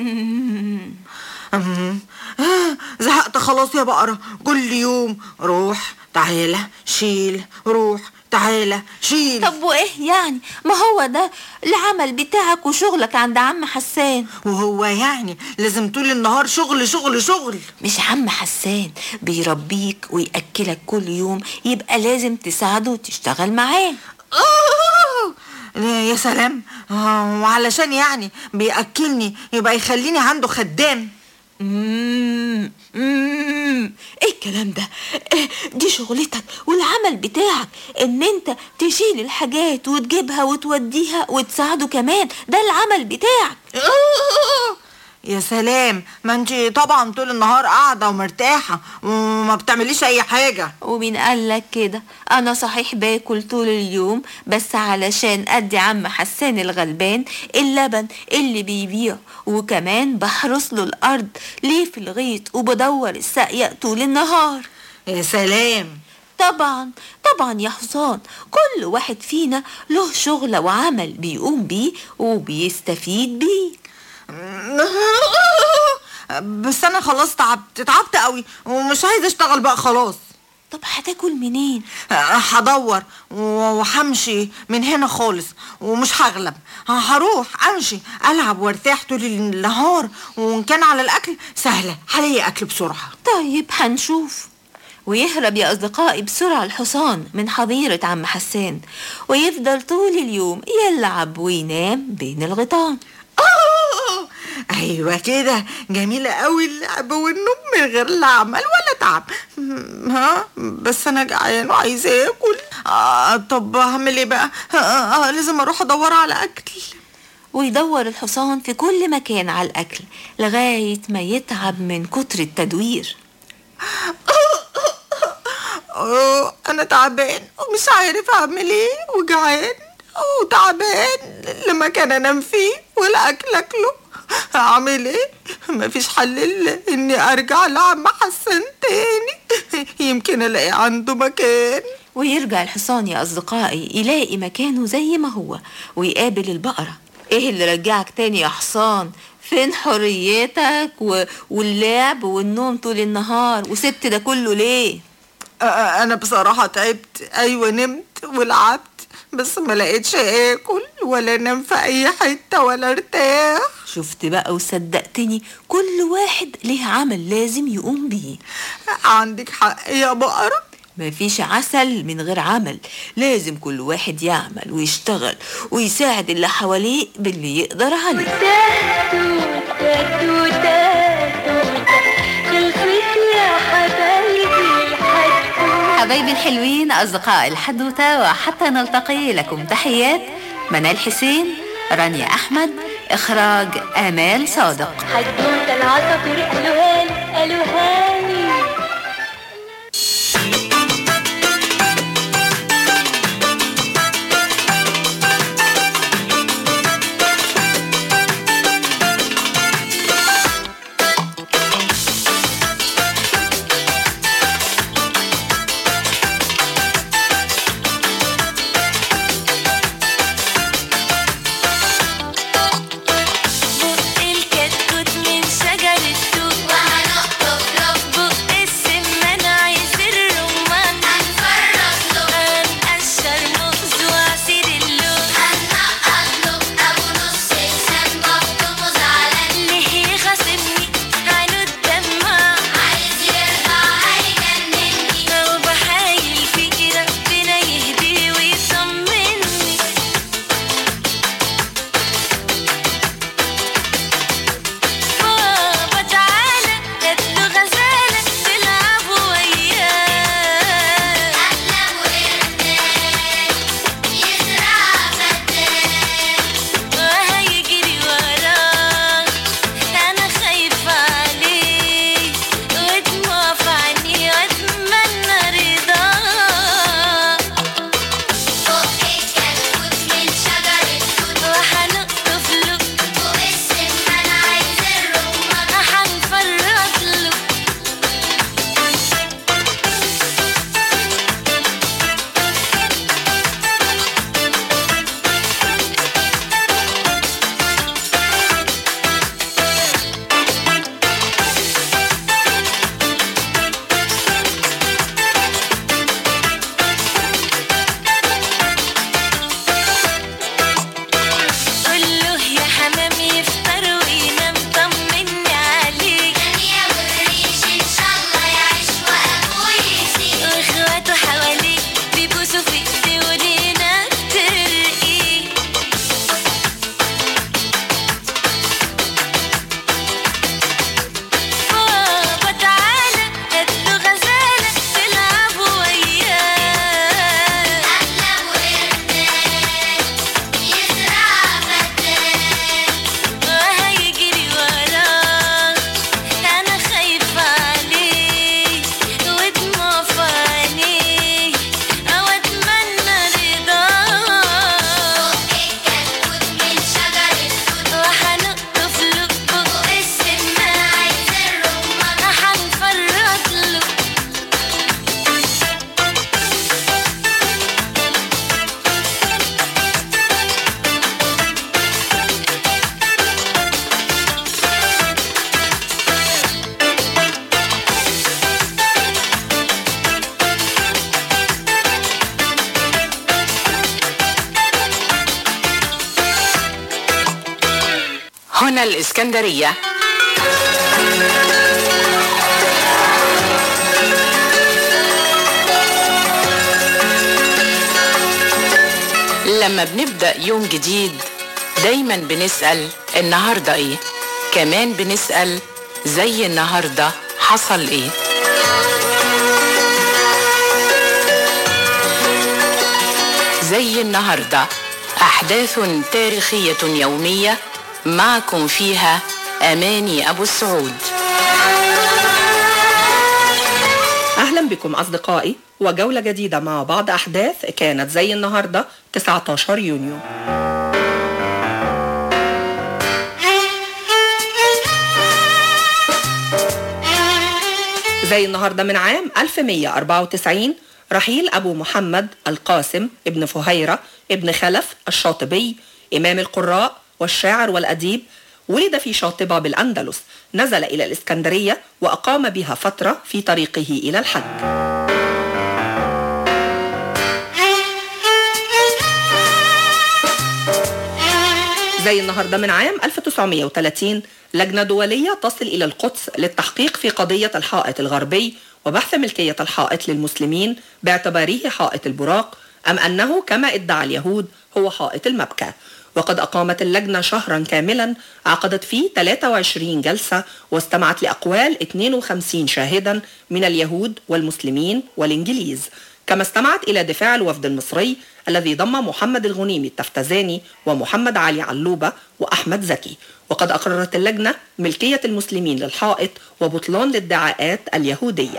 Speaker 21: أمم. آه، زهقت خلاص يا بقرة كل يوم روح تعالى شيل روح تعالى شيل
Speaker 20: طب وايه يعني ما هو ده العمل بتاعك وشغلك عند عم حسان
Speaker 21: وهو يعني لازم طول النهار شغل شغل شغل
Speaker 20: مش عم حسان بيربيك ويأكلك كل يوم يبقى لازم تساعده وتشتغل معاه
Speaker 21: يا سلام آه، وعلشان يعني بيأكلني يبقى يخليني عنده خدام
Speaker 20: مم. مم. ايه الكلام ده إيه دي شغلتك والعمل بتاعك ان انت تشيل الحاجات وتجيبها وتوديها وتساعده كمان ده العمل بتاعك
Speaker 21: يا سلام ما انت طبعا طول النهار قاعدة ومرتاحة وما بتعمليش اي حاجة
Speaker 20: ومين قالك كده انا صحيح باكل طول اليوم بس علشان ادي عم حسان الغلبان اللبن اللي بيبيع وكمان بحرس له الارض ليه في الغيط وبدور الساقية طول النهار
Speaker 21: يا سلام
Speaker 20: طبعا طبعا يا حصان كل واحد فينا له شغلة وعمل بيقوم بيه وبيستفيد بيه
Speaker 21: بس انا خلاص تعبت تعبت قوي ومش عايزه اشتغل بقى خلاص
Speaker 20: طب هتاكل منين
Speaker 21: هدور وهمشي من هنا خالص ومش هغلب هروح امشي العب وارتاح طول النهار وان كان على الاكل سهله هلاقي اكل بسرعه
Speaker 20: طيب هنشوف ويهرب يا أصدقائي بسرعة الحصان من حظيرة عم حسان ويفضل طول اليوم يلعب وينام بين الغيطان
Speaker 21: أوه! ايوه كده جميله قوي اللعب والنوم من غير لا عمل ولا تعب م- ها بس انا جعان وعايزه اكل آه طب هعمل ايه بقى آه آه لازم اروح ادور على اكل
Speaker 20: ويدور الحصان في كل مكان على الأكل لغاية ما يتعب من كتر التدوير
Speaker 21: أوه انا تعبان ومش عارف اعمل ايه وجعان وتعبان لمكان انام فيه ولا اكل اكله اعمل ايه مفيش حل الا اني ارجع لعم حسن تاني يمكن الاقي عنده مكان
Speaker 20: ويرجع الحصان يا أصدقائي يلاقي مكانه زي ما هو ويقابل البقرة ايه اللي رجعك تاني يا حصان فين حريتك و... واللعب والنوم طول النهار وسبت ده كله ليه
Speaker 21: آه، انا بصراحة تعبت ايوه نمت ولعبت بس ما لقيتش اكل ولا انام في اي حتة ولا ارتاح
Speaker 20: شفت بقى وصدقتني كل واحد ليه عمل لازم يقوم بيه
Speaker 21: عندك حق يا بقرة
Speaker 20: مفيش عسل من غير عمل لازم كل واحد يعمل ويشتغل ويساعد اللي حواليه باللي يقدر عليه
Speaker 19: توتة توتة خلصت يا حبايبي الحدوتة
Speaker 11: حبايبي الحلوين أصدقاء الحدوتة وحتى نلتقي لكم تحيات منال حسين رانيا أحمد إخراج آمال صادق
Speaker 19: حدوتة العصافير قالوها لي قالوها لي
Speaker 5: بق الكتكوت من شجر التوت وهنقطف رف
Speaker 17: هنا الإسكندرية لما بنبدأ يوم جديد دايما بنسأل النهاردة ايه كمان بنسأل زي النهاردة حصل ايه زي النهاردة أحداث تاريخية يومية معكم فيها أماني أبو السعود
Speaker 22: أهلا بكم أصدقائي وجولة جديدة مع بعض أحداث كانت زي النهاردة 19 يونيو زي النهاردة من عام 1194 رحيل أبو محمد القاسم ابن فهيرة ابن خلف الشاطبي إمام القراء والشاعر والأديب ولد في شاطبة بالأندلس نزل إلى الإسكندرية وأقام بها فترة في طريقه إلى الحج زي النهاردة من عام 1930 لجنة دولية تصل إلى القدس للتحقيق في قضية الحائط الغربي وبحث ملكية الحائط للمسلمين باعتباره حائط البراق أم أنه كما ادعى اليهود هو حائط المبكى وقد أقامت اللجنة شهرا كاملا عقدت فيه 23 جلسة واستمعت لأقوال 52 شاهدا من اليهود والمسلمين والإنجليز كما استمعت إلى دفاع الوفد المصري الذي ضم محمد الغنيمي التفتزاني ومحمد علي علوبة وأحمد زكي وقد أقررت اللجنة ملكية المسلمين للحائط وبطلان الادعاءات اليهودية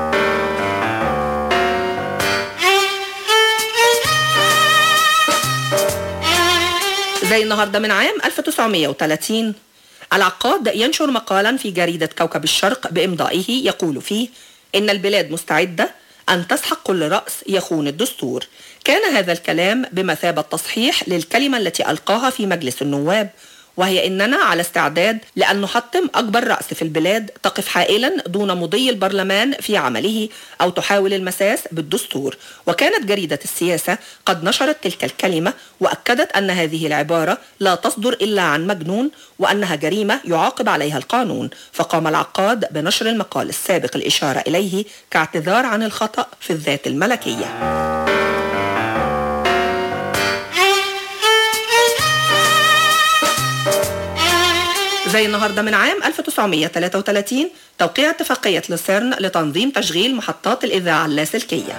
Speaker 22: زي النهاردة من عام 1930 العقاد ينشر مقالا في جريدة كوكب الشرق بإمضائه يقول فيه إن البلاد مستعدة أن تسحق كل رأس يخون الدستور كان هذا الكلام بمثابة تصحيح للكلمة التي ألقاها في مجلس النواب وهي إننا على استعداد لأن نحطم أكبر رأس في البلاد تقف حائلا دون مضي البرلمان في عمله أو تحاول المساس بالدستور وكانت جريدة السياسة قد نشرت تلك الكلمة وأكدت أن هذه العبارة لا تصدر إلا عن مجنون وأنها جريمة يعاقب عليها القانون فقام العقاد بنشر المقال السابق الإشارة إليه كاعتذار عن الخطأ في الذات الملكية زي النهاردة من عام 1933 توقيع اتفاقية لوسيرن لتنظيم تشغيل محطات الإذاعة اللاسلكية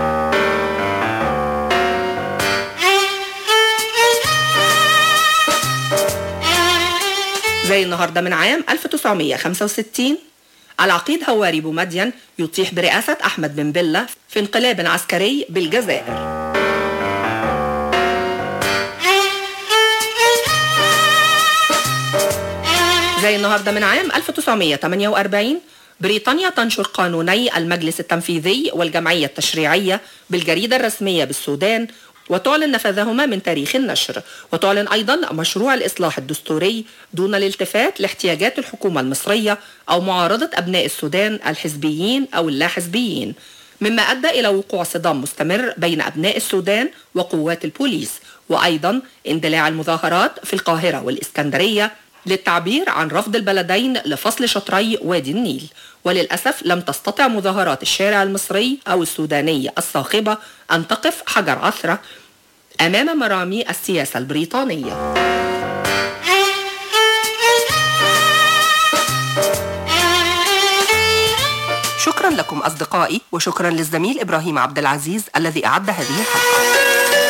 Speaker 22: زي النهاردة من عام 1965 العقيد هواري بومدين يطيح برئاسة أحمد بن بلة في انقلاب عسكري بالجزائر زي النهارده من عام 1948 بريطانيا تنشر قانوني المجلس التنفيذي والجمعية التشريعية بالجريدة الرسمية بالسودان وتعلن نفاذهما من تاريخ النشر وتعلن أيضا مشروع الإصلاح الدستوري دون الالتفات لاحتياجات الحكومة المصرية أو معارضة أبناء السودان الحزبيين أو اللا حزبيين مما أدى إلى وقوع صدام مستمر بين أبناء السودان وقوات البوليس وأيضا اندلاع المظاهرات في القاهرة والإسكندرية للتعبير عن رفض البلدين لفصل شطري وادي النيل وللأسف لم تستطع مظاهرات الشارع المصري أو السوداني الصاخبة أن تقف حجر عثرة أمام مرامي السياسة البريطانية شكرا لكم أصدقائي وشكرا للزميل إبراهيم عبد العزيز الذي أعد هذه الحلقة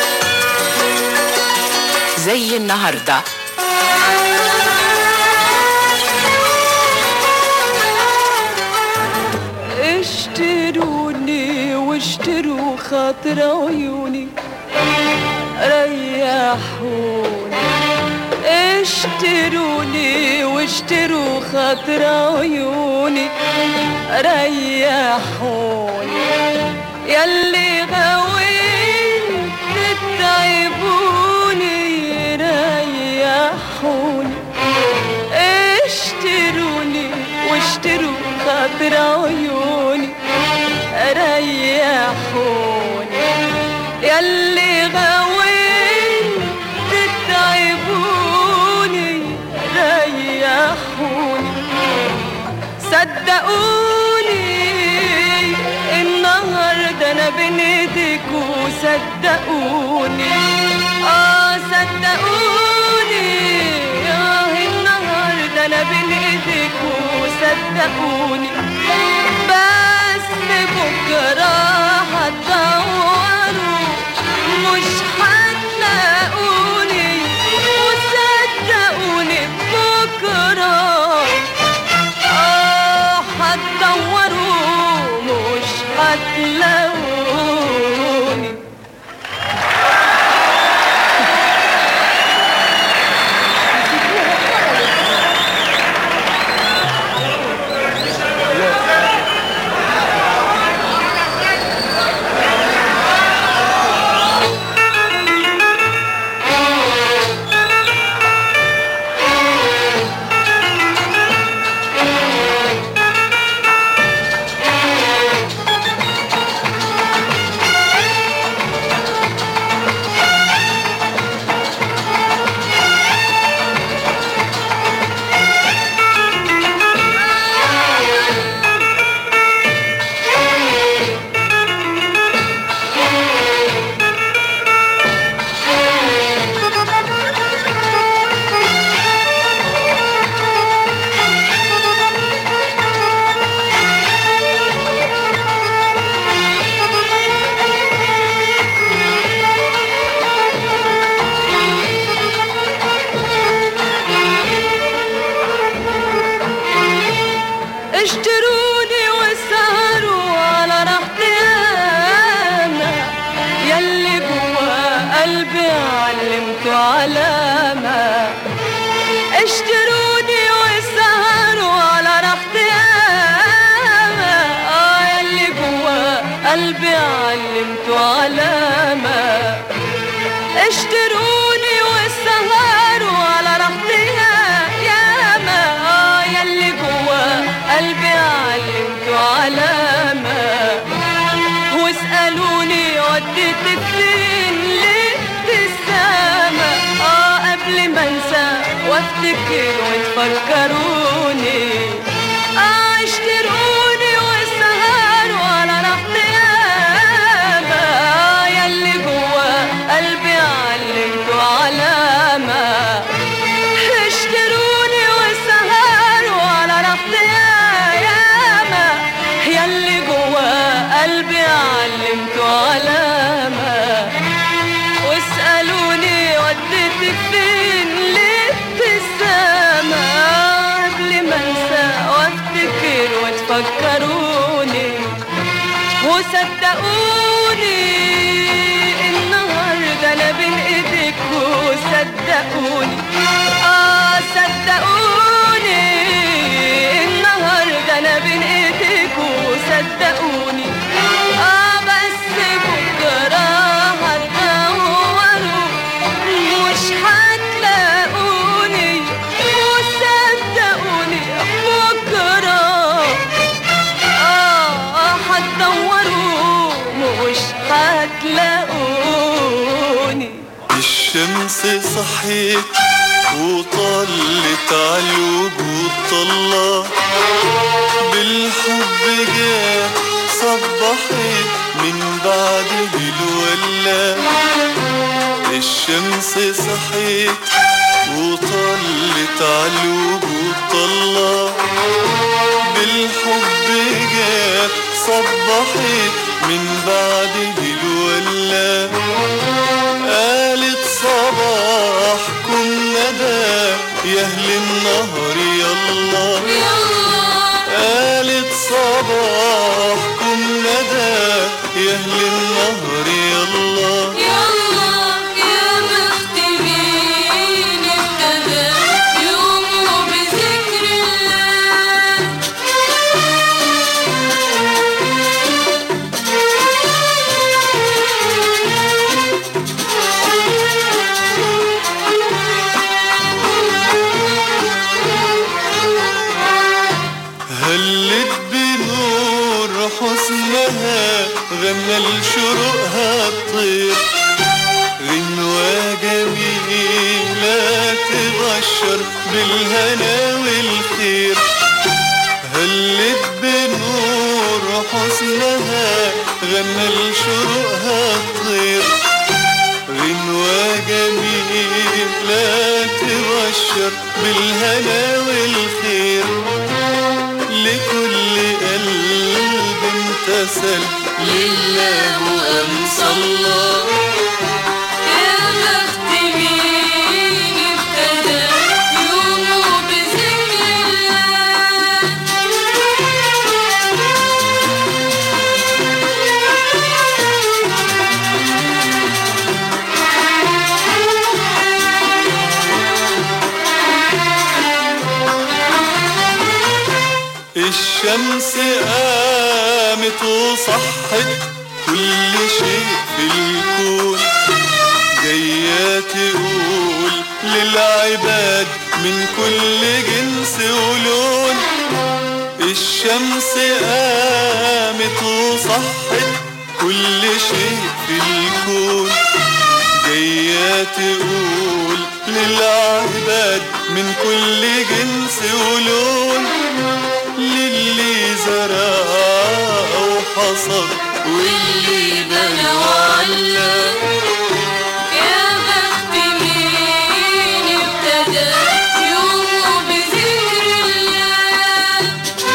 Speaker 17: زي النهارده
Speaker 7: اشتروني واشتروا خاطر عيوني ريحوني اشتروني واشتروا خاطر عيوني ريحوني يلي غويت تتعبوني ريحوني اشتروني واشتروا خاطر عيوني ريحوني يلي غويت تتعبوني ريحوني انا بين ايديك وصدقوني اه صدقوني اه النهارده انا بين ايديك وصدقوني بس بكره هتدوروا مش هتلاقوني وصدقوني بكره اه هتدوروا مش هتلاقوني اشتروني وسهروا على راحتي انا يلي جوا قلبي علمته علامة اشتروني وسهروا على راحتي انا اه يلي جوا قلبي علمته علامة اشتروني وسهروا على راحتي ياما اه يلي جوا قلبي علمته علامة واسألوني وديتك فين ليه في السما اه قبل ما انسى وافتكر وتفكروني اه اشتروني واسهروا على راحتي ياما آه يلي جوا قلبي علمته علامة اشتروني وسهروا على راحتي ياما يلي جوا قلبي علمته علامة واسألوني وديتك فين ليه في السما قبل ما انسى وافتكر وتفكروني وصدقوني النهارده انا بين ايديك وصدقوني اه صدقوني النهارده انا بين ايديك وصدقوني اه بس بكره هتدوروا مش هتلاقوني وصدقوني بكره اه هتدوروا مش هتلاقوني
Speaker 6: الشمس صحيت وطلت عالوجود طلع بالحب جات صبحت من بعد الولا الشمس صحيت وطلت عالوجود طلع بالحب جات صبحت من بعد الولا قالت صباحكم ندى يا اهل النهر يلا قالت صباحكم ندى يا اهل النهر يلا
Speaker 5: يلا يا بخت مين ابتدى يومه بذكر الله
Speaker 6: هلت بنور حسنها غنى لشروقها الطير غنوة جميلة تبشر بالهنا والخير هلت بنور حسنها غنى لشروقها الطير غنوة جميلة تبشر بالهنا والخير لكل قلب امتثل لله وأم صلى
Speaker 5: يا بخت مين ابتدى يومه بذكر
Speaker 6: الشمس قامت وصحت كل شيء في الكون جاية تقول للعباد من كل جنس ولون الشمس قامت وصحت كل شيء في الكون جاية تقول للعباد من كل جنس ولون للي زرع وحصد واللي بنى وعلى
Speaker 5: يا بخت مين ابتدى يومه بذكر الله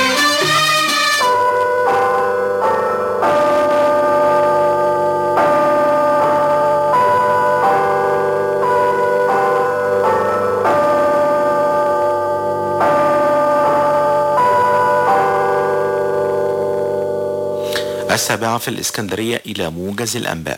Speaker 1: السابعة في الإسكندرية إلى موجز الأنباء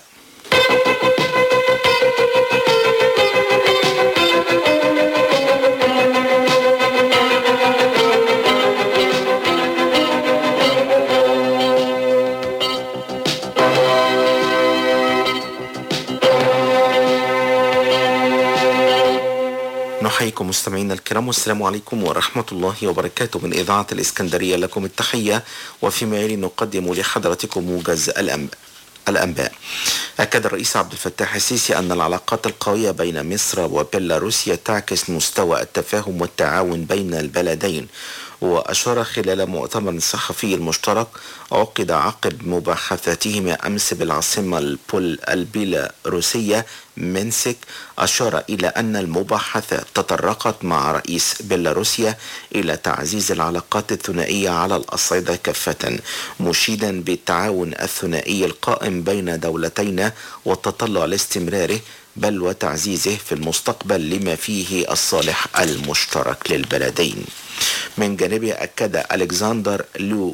Speaker 1: نحييكم مستمعينا الكرام والسلام عليكم ورحمة الله وبركاته من إذاعة الإسكندرية لكم التحية وفيما يلي نقدم لحضرتكم موجز الأنباء الأنباء أكد الرئيس عبد الفتاح السيسي أن العلاقات القوية بين مصر وبيلاروسيا تعكس مستوى التفاهم والتعاون بين البلدين وأشار خلال مؤتمر صحفي المشترك عقد عقب مباحثاتهما أمس بالعاصمة البول البيلاروسية منسك أشار إلى أن المباحثات تطرقت مع رئيس بيلاروسيا إلى تعزيز العلاقات الثنائية على الأصعدة كافة مشيدا بالتعاون الثنائي القائم بين دولتينا والتطلع لاستمراره بل وتعزيزه في المستقبل لما فيه الصالح المشترك للبلدين من جانبه أكد ألكسندر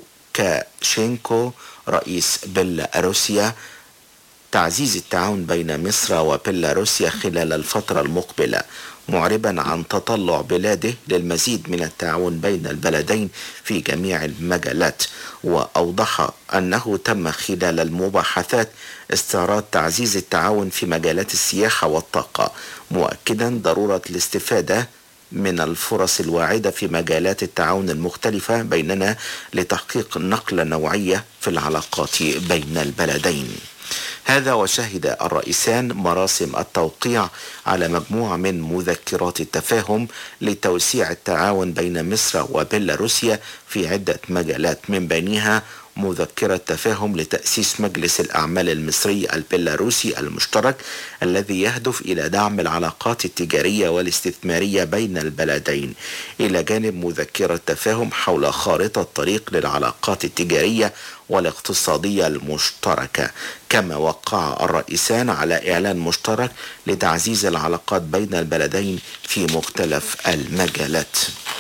Speaker 1: لوكاشينكو رئيس بيلاروسيا تعزيز التعاون بين مصر وبيلاروسيا خلال الفترة المقبلة معربا عن تطلع بلاده للمزيد من التعاون بين البلدين في جميع المجالات وأوضح أنه تم خلال المباحثات استعراض تعزيز التعاون في مجالات السياحة والطاقة مؤكدا ضرورة الاستفادة من الفرص الواعدة في مجالات التعاون المختلفة بيننا لتحقيق نقلة نوعية في العلاقات بين البلدين هذا وشهد الرئيسان مراسم التوقيع على مجموعة من مذكرات التفاهم لتوسيع التعاون بين مصر وبيلاروسيا في عدة مجالات من بينها مذكرة تفاهم لتأسيس مجلس الأعمال المصري البيلاروسي المشترك الذي يهدف إلى دعم العلاقات التجارية والاستثمارية بين البلدين إلى جانب مذكرة تفاهم حول خارطة طريق للعلاقات التجارية والاقتصادية المشتركة كما وقع الرئيسان على إعلان مشترك لتعزيز العلاقات بين البلدين في مختلف المجالات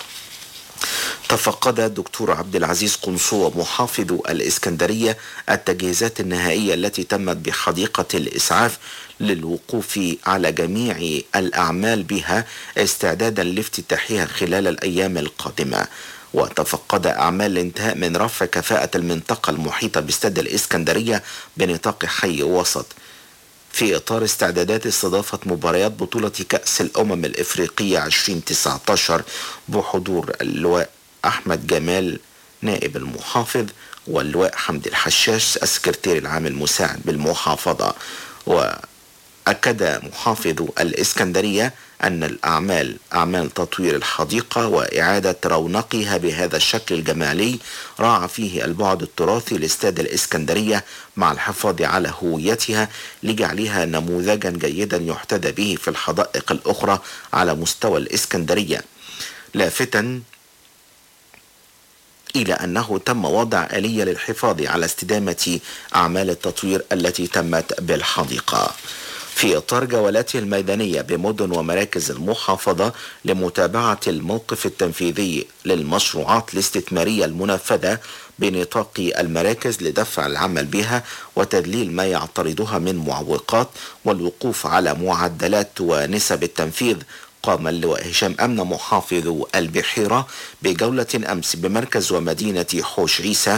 Speaker 1: تفقد الدكتور عبد العزيز قنصوة محافظ الإسكندرية التجهيزات النهائية التي تمت بحديقة الإسعاف للوقوف على جميع الأعمال بها استعدادا لافتتاحها خلال الأيام القادمة وتفقد أعمال الانتهاء من رفع كفاءة المنطقة المحيطة باستاد الإسكندرية بنطاق حي وسط في إطار استعدادات استضافة مباريات بطولة كأس الأمم الإفريقية 2019 بحضور اللواء أحمد جمال نائب المحافظ واللواء حمد الحشاش السكرتير العام المساعد بالمحافظة وأكد محافظ الإسكندرية أن الأعمال أعمال تطوير الحديقة وإعادة رونقها بهذا الشكل الجمالي راعى فيه البعد التراثي لاستاد الإسكندرية مع الحفاظ على هويتها لجعلها نموذجا جيدا يحتذى به في الحدائق الأخرى على مستوى الإسكندرية لافتا إلى أنه تم وضع آلية للحفاظ على استدامة أعمال التطوير التي تمت بالحديقة في إطار جولاته الميدانية بمدن ومراكز المحافظة لمتابعة الموقف التنفيذي للمشروعات الاستثمارية المنفذة بنطاق المراكز لدفع العمل بها وتدليل ما يعترضها من معوقات والوقوف على معدلات ونسب التنفيذ قام اللواء هشام أمن محافظ البحيرة بجولة أمس بمركز ومدينة حوش عيسى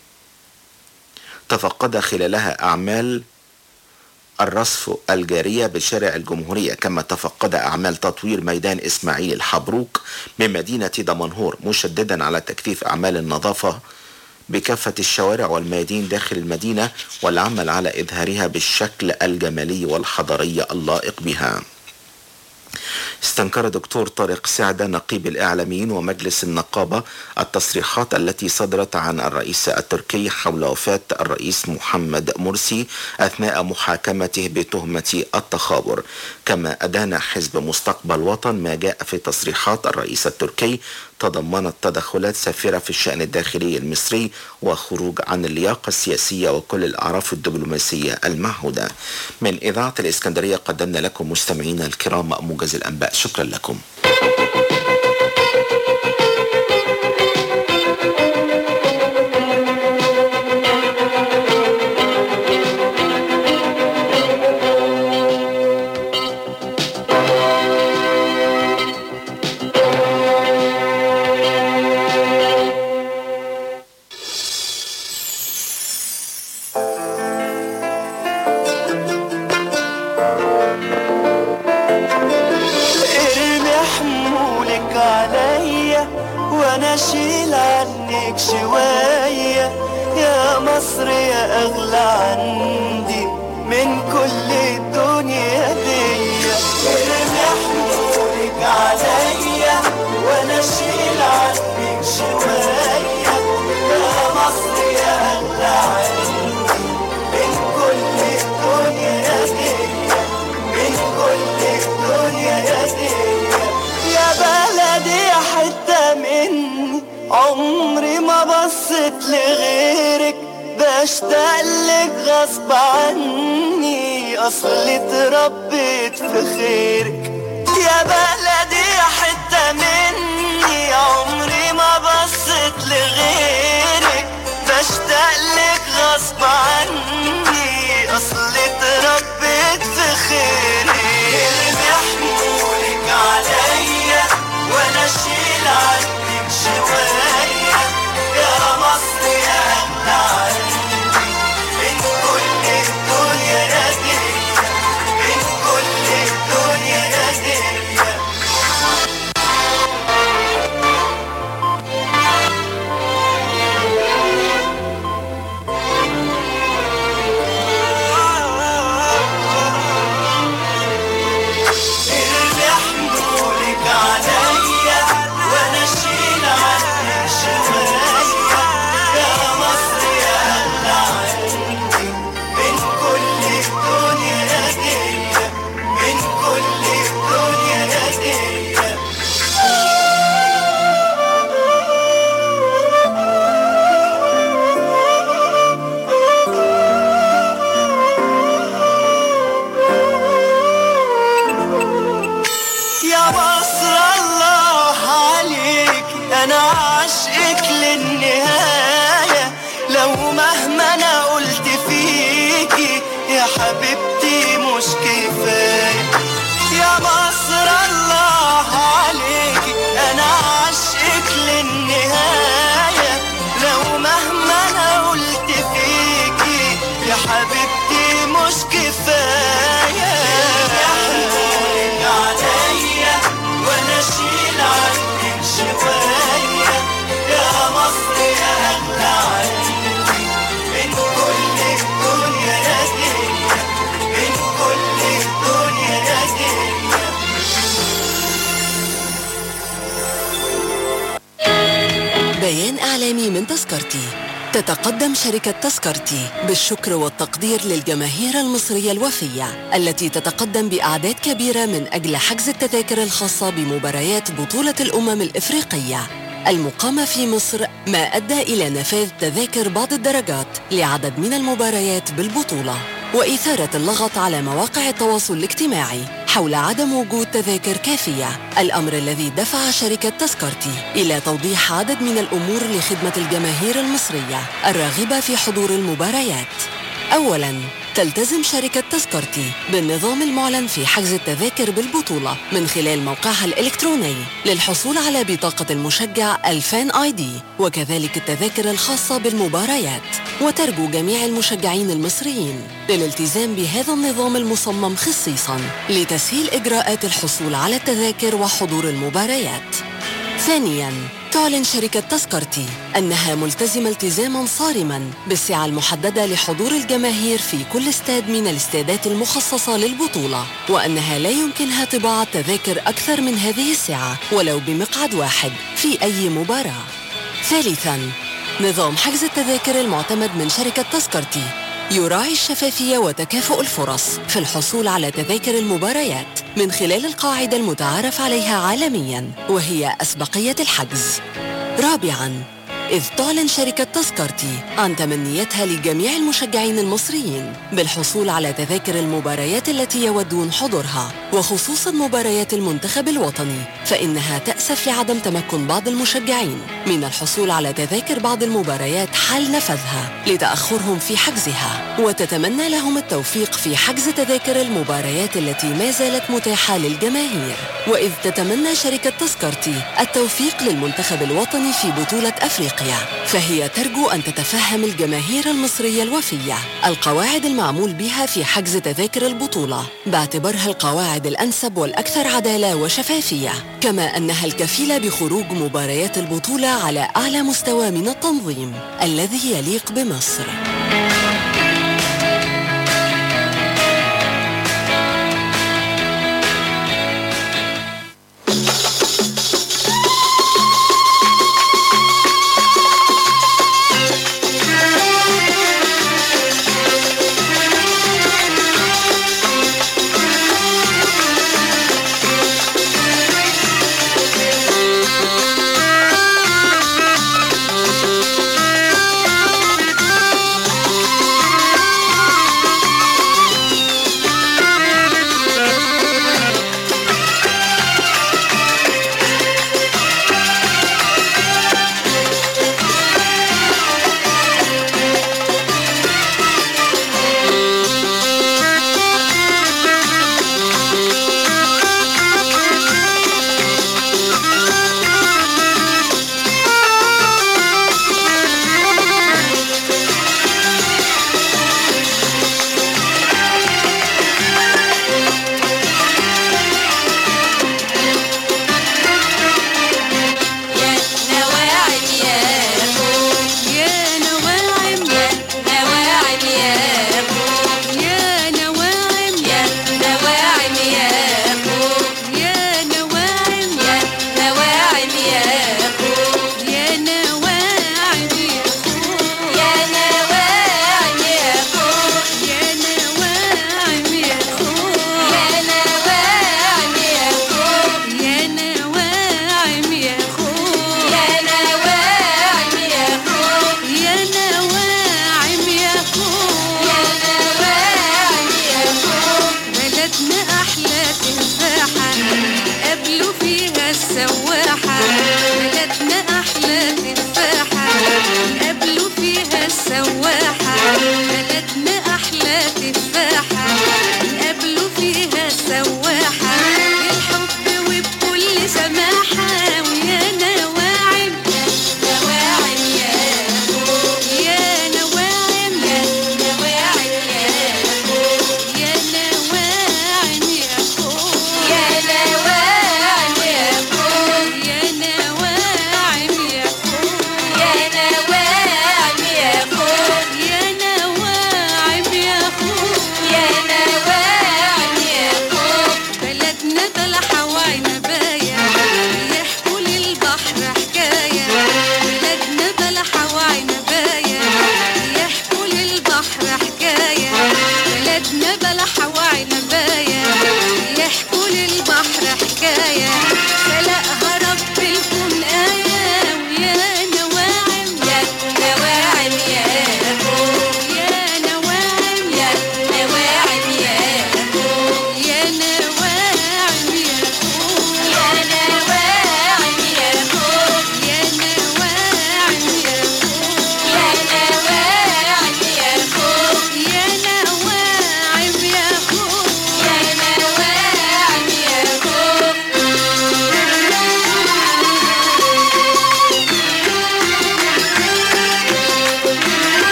Speaker 1: تفقد خلالها أعمال الرصف الجارية بشارع الجمهورية كما تفقد أعمال تطوير ميدان إسماعيل الحبروك بمدينة دمنهور مشددا على تكثيف أعمال النظافة بكافة الشوارع والميادين داخل المدينة والعمل على إظهارها بالشكل الجمالي والحضاري اللائق بها استنكر دكتور طارق سعدة نقيب الإعلاميين ومجلس النقابة التصريحات التي صدرت عن الرئيس التركي حول وفاة الرئيس محمد مرسي أثناء محاكمته بتهمة التخابر كما أدان حزب مستقبل وطن ما جاء في تصريحات الرئيس التركي تضمنت تدخلات سافرة في الشأن الداخلي المصري وخروج عن اللياقة السياسية وكل الأعراف الدبلوماسية المعهودة من إذاعة الإسكندرية قدمنا لكم مستمعينا الكرام موجز الأنباء شكرا لكم
Speaker 3: ارمي حمولك عليا وانا اشيل عنك شوية يا مصر يا اغلى عندي من كل الدنيا دي ارمي حمولك عليا وانا اشيل عنك شوية يا مصر يا اغلى عندي من كل الدنيا دي من كل الدنيا يا دنيا يا بلدي حتة مني عمري ما بصيت لغيرك بشتاق لك غصب عني اصلي اتربيت في خيرك يا بلدي حتة مني عمري ما بصيت لغيرك بشتاق لك غصب عني اصلي اتربيت في خيرك ارمي حمولك عليا وانا اشيل عنك شوية يا مصر يا اغلى عندي من كل الدنيا يا دنيا من كل الدنيا يا دنيا ارمي حمولك عليا وانا اشيل عنك شوية يا مصر يا اغلى عندي من كل الدنيا يا دنيا من كل الدنيا يا دنيا يا مصر الله عليك انا عاشقك للنهاية لو مهما انا قلت فيكي يا حبيبتي مش كفاية يا مصر الله عليك انا عاشقك للنهاية لو مهما انا قلت فيكي يا حبيبتي مش كفاية عليا وانا اشيل عنك شوية يا مصر يا اغلى عندي من كل الدنيا يا دنيا من كل الدنيا يا دنيا
Speaker 9: تذكرتي تتقدم شركة تذكرتي بالشكر والتقدير للجماهير المصرية الوفية التي تتقدم بأعداد كبيرة من أجل حجز التذاكر الخاصة بمباريات بطولة الأمم الإفريقية المقامة في مصر ما أدى إلى نفاذ تذاكر بعض الدرجات لعدد من المباريات بالبطولة وإثارة اللغط على مواقع التواصل الاجتماعي حول عدم وجود تذاكر كافية الأمر الذي دفع شركة تذكرتي إلى توضيح عدد من الأمور لخدمة الجماهير المصرية الراغبة في حضور المباريات أولاً تلتزم شركة تذكرتي بالنظام المعلن في حجز التذاكر بالبطولة من خلال موقعها الإلكتروني للحصول على بطاقة المشجع الفان آي دي وكذلك التذاكر الخاصة بالمباريات وترجو جميع المشجعين المصريين للالتزام بهذا النظام المصمم خصيصا لتسهيل إجراءات الحصول على التذاكر وحضور المباريات ثانياً تعلن شركة تذكرتي أنها ملتزمة التزاما صارما بالسعة المحددة لحضور الجماهير في كل استاد من الاستادات المخصصة للبطولة وأنها لا يمكنها طباعة تذاكر أكثر من هذه السعة ولو بمقعد واحد في أي مباراة ثالثا نظام حجز التذاكر المعتمد من شركة تذكرتي يراعي الشفافية وتكافؤ الفرص في الحصول على تذاكر المباريات من خلال القاعدة المتعارف عليها عالميا وهي أسبقية الحجز رابعا إذ تعلن شركة تذكرتي عن تمنياتها لجميع المشجعين المصريين بالحصول على تذاكر المباريات التي يودون حضورها وخصوصا مباريات المنتخب الوطني فإنها تأسف لعدم تمكن بعض المشجعين من الحصول على تذاكر بعض المباريات حال نفذها لتأخرهم في حجزها وتتمنى لهم التوفيق في حجز تذاكر المباريات التي ما زالت متاحة للجماهير وإذ تتمنى شركة تذكرتي التوفيق للمنتخب الوطني في بطولة أفريقيا فهي ترجو أن تتفهم الجماهير المصرية الوفية القواعد المعمول بها في حجز تذاكر البطولة باعتبارها القواعد الأنسب والأكثر عدالة وشفافية كما أنها الكفيلة بخروج مباريات البطولة على أعلى مستوى من التنظيم الذي يليق بمصر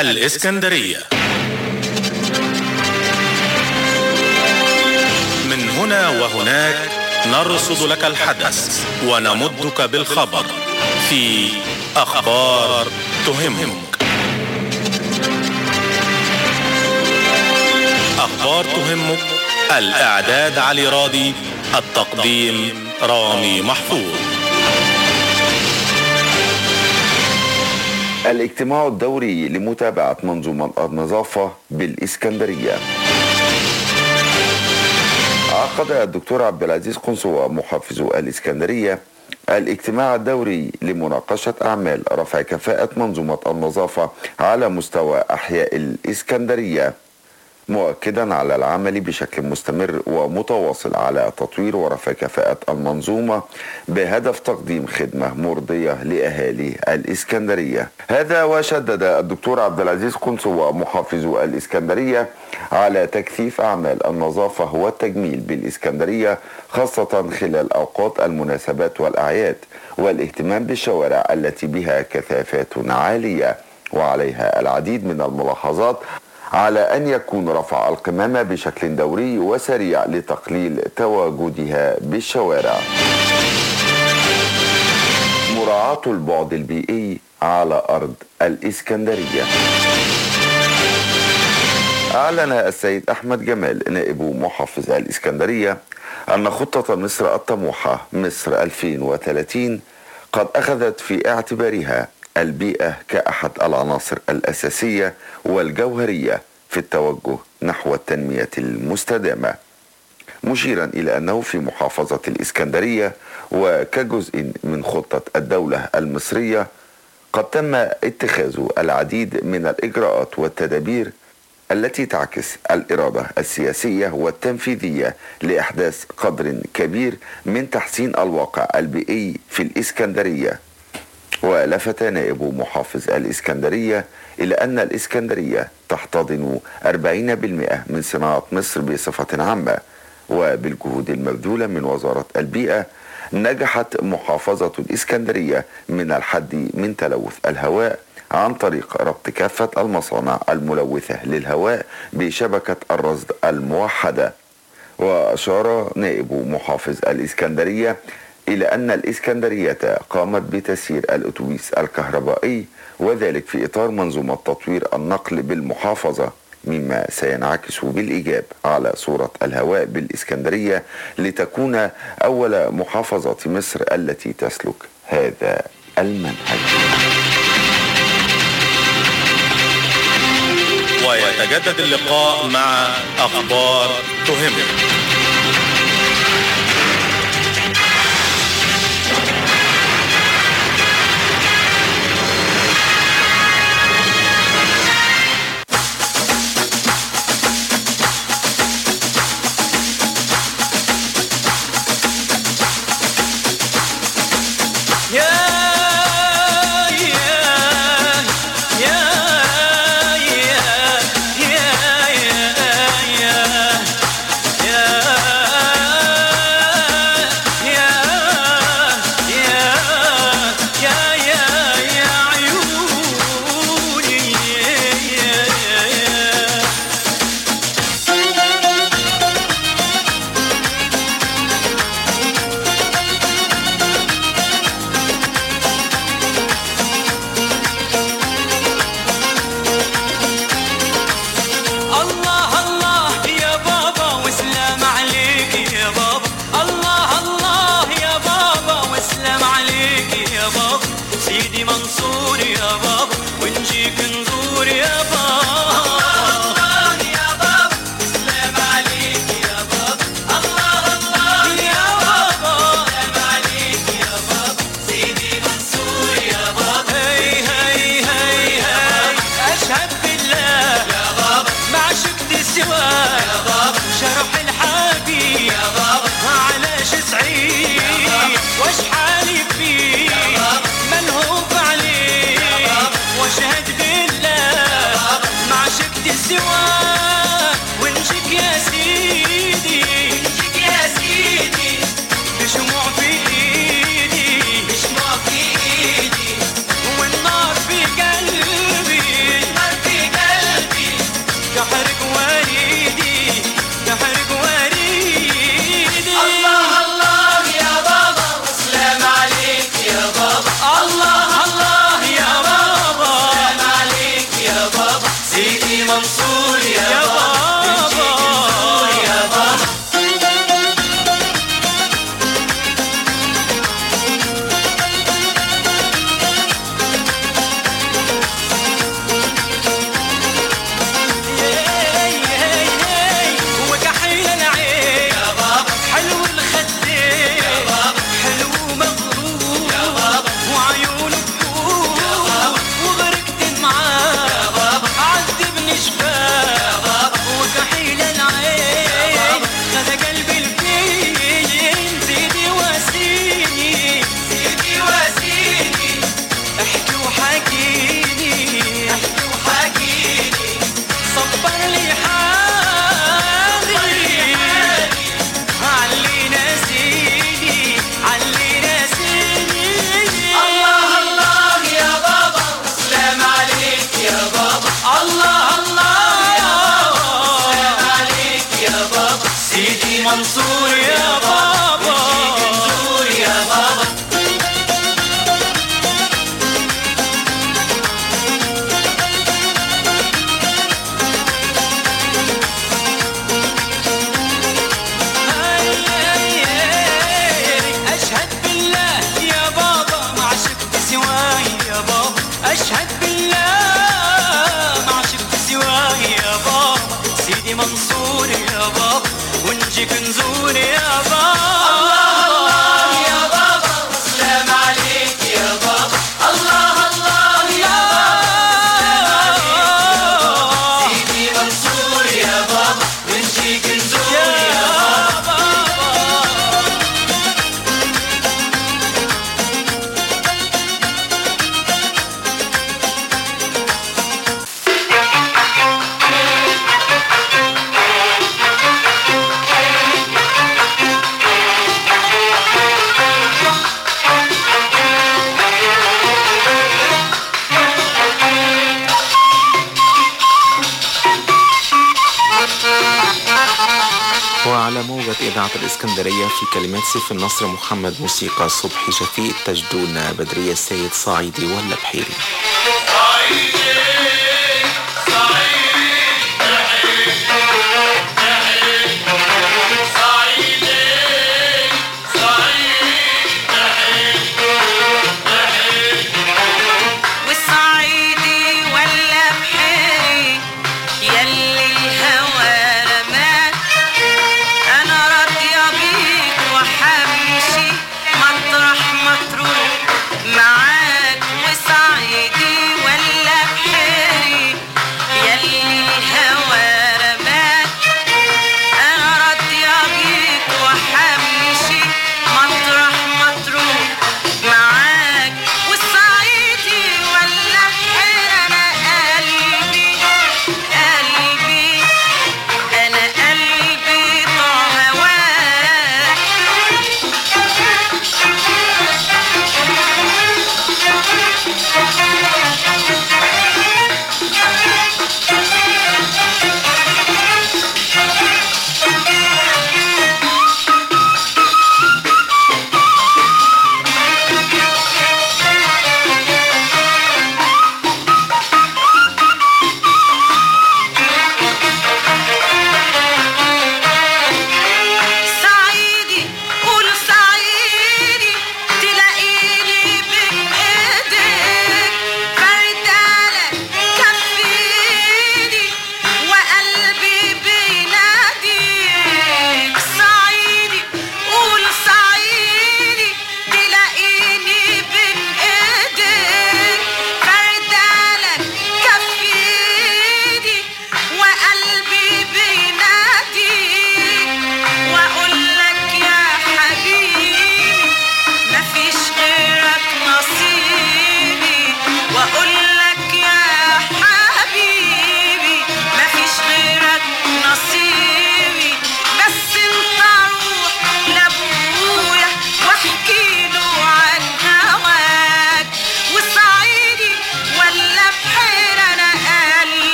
Speaker 8: الإسكندرية من هنا وهناك نرصد لك الحدث ونمدك بالخبر في أخبار تهمك أخبار تهمك الإعداد علي راضي التقديم رامي محفوظ
Speaker 12: الاجتماع الدوري لمتابعة منظومة النظافة بالإسكندرية عقد الدكتور عبد العزيز قنصوة محافظ الإسكندرية الاجتماع الدوري لمناقشة أعمال رفع كفاءة منظومة النظافة على مستوى أحياء الإسكندرية مؤكدا على العمل بشكل مستمر ومتواصل على تطوير ورفع كفاءة المنظومة بهدف تقديم خدمة مرضية لأهالي الإسكندرية هذا وشدد الدكتور عبد العزيز قنصوة محافظ الإسكندرية على تكثيف أعمال النظافة والتجميل بالإسكندرية خاصة خلال أوقات المناسبات والأعياد والاهتمام بالشوارع التي بها كثافات عالية وعليها العديد من الملاحظات على أن يكون رفع القمامة بشكل دوري وسريع لتقليل تواجدها بالشوارع مراعاة البعد البيئي على أرض الإسكندرية أعلن السيد أحمد جمال نائب محافظ الإسكندرية أن خطة مصر الطموحة مصر 2030 قد أخذت في اعتبارها البيئة كأحد العناصر الأساسية والجوهرية في التوجه نحو التنمية المستدامة مشيرا إلى أنه في محافظة الإسكندرية وكجزء من خطة الدولة المصرية قد تم اتخاذ العديد من الإجراءات والتدابير التي تعكس الإرادة السياسية والتنفيذية لإحداث قدر كبير من تحسين الواقع البيئي في الإسكندرية ولفت نائب محافظ الإسكندرية إلى أن الإسكندرية تحتضن 40% من صناعة مصر بصفة عامة وبالجهود المبذولة من وزارة البيئة نجحت محافظة الإسكندرية من الحد من تلوث الهواء عن طريق ربط كافة المصانع الملوثة للهواء بشبكة الرصد الموحدة وأشار نائب محافظ الإسكندرية إلى أن الإسكندرية قامت بتسيير الأتوبيس الكهربائي وذلك في إطار منظومة تطوير النقل بالمحافظة مما سينعكس بالإيجاب على صورة الهواء بالإسكندرية لتكون أول محافظة مصر التي تسلك هذا المنهج
Speaker 8: ويتجدد اللقاء مع أخبار تهمك
Speaker 3: Yeah.
Speaker 1: على موجة إذاعة الإسكندرية في كلمات سيف النصر محمد موسيقى صبحي شفيق تجدون بدرية السيد صعيدي ولا بحيري
Speaker 3: والصعيدي ولا بحيري يلي الهوى رماك انا راضية بيك وحمشي مطرح ما تروح معاك وصعيدي ولا بحيري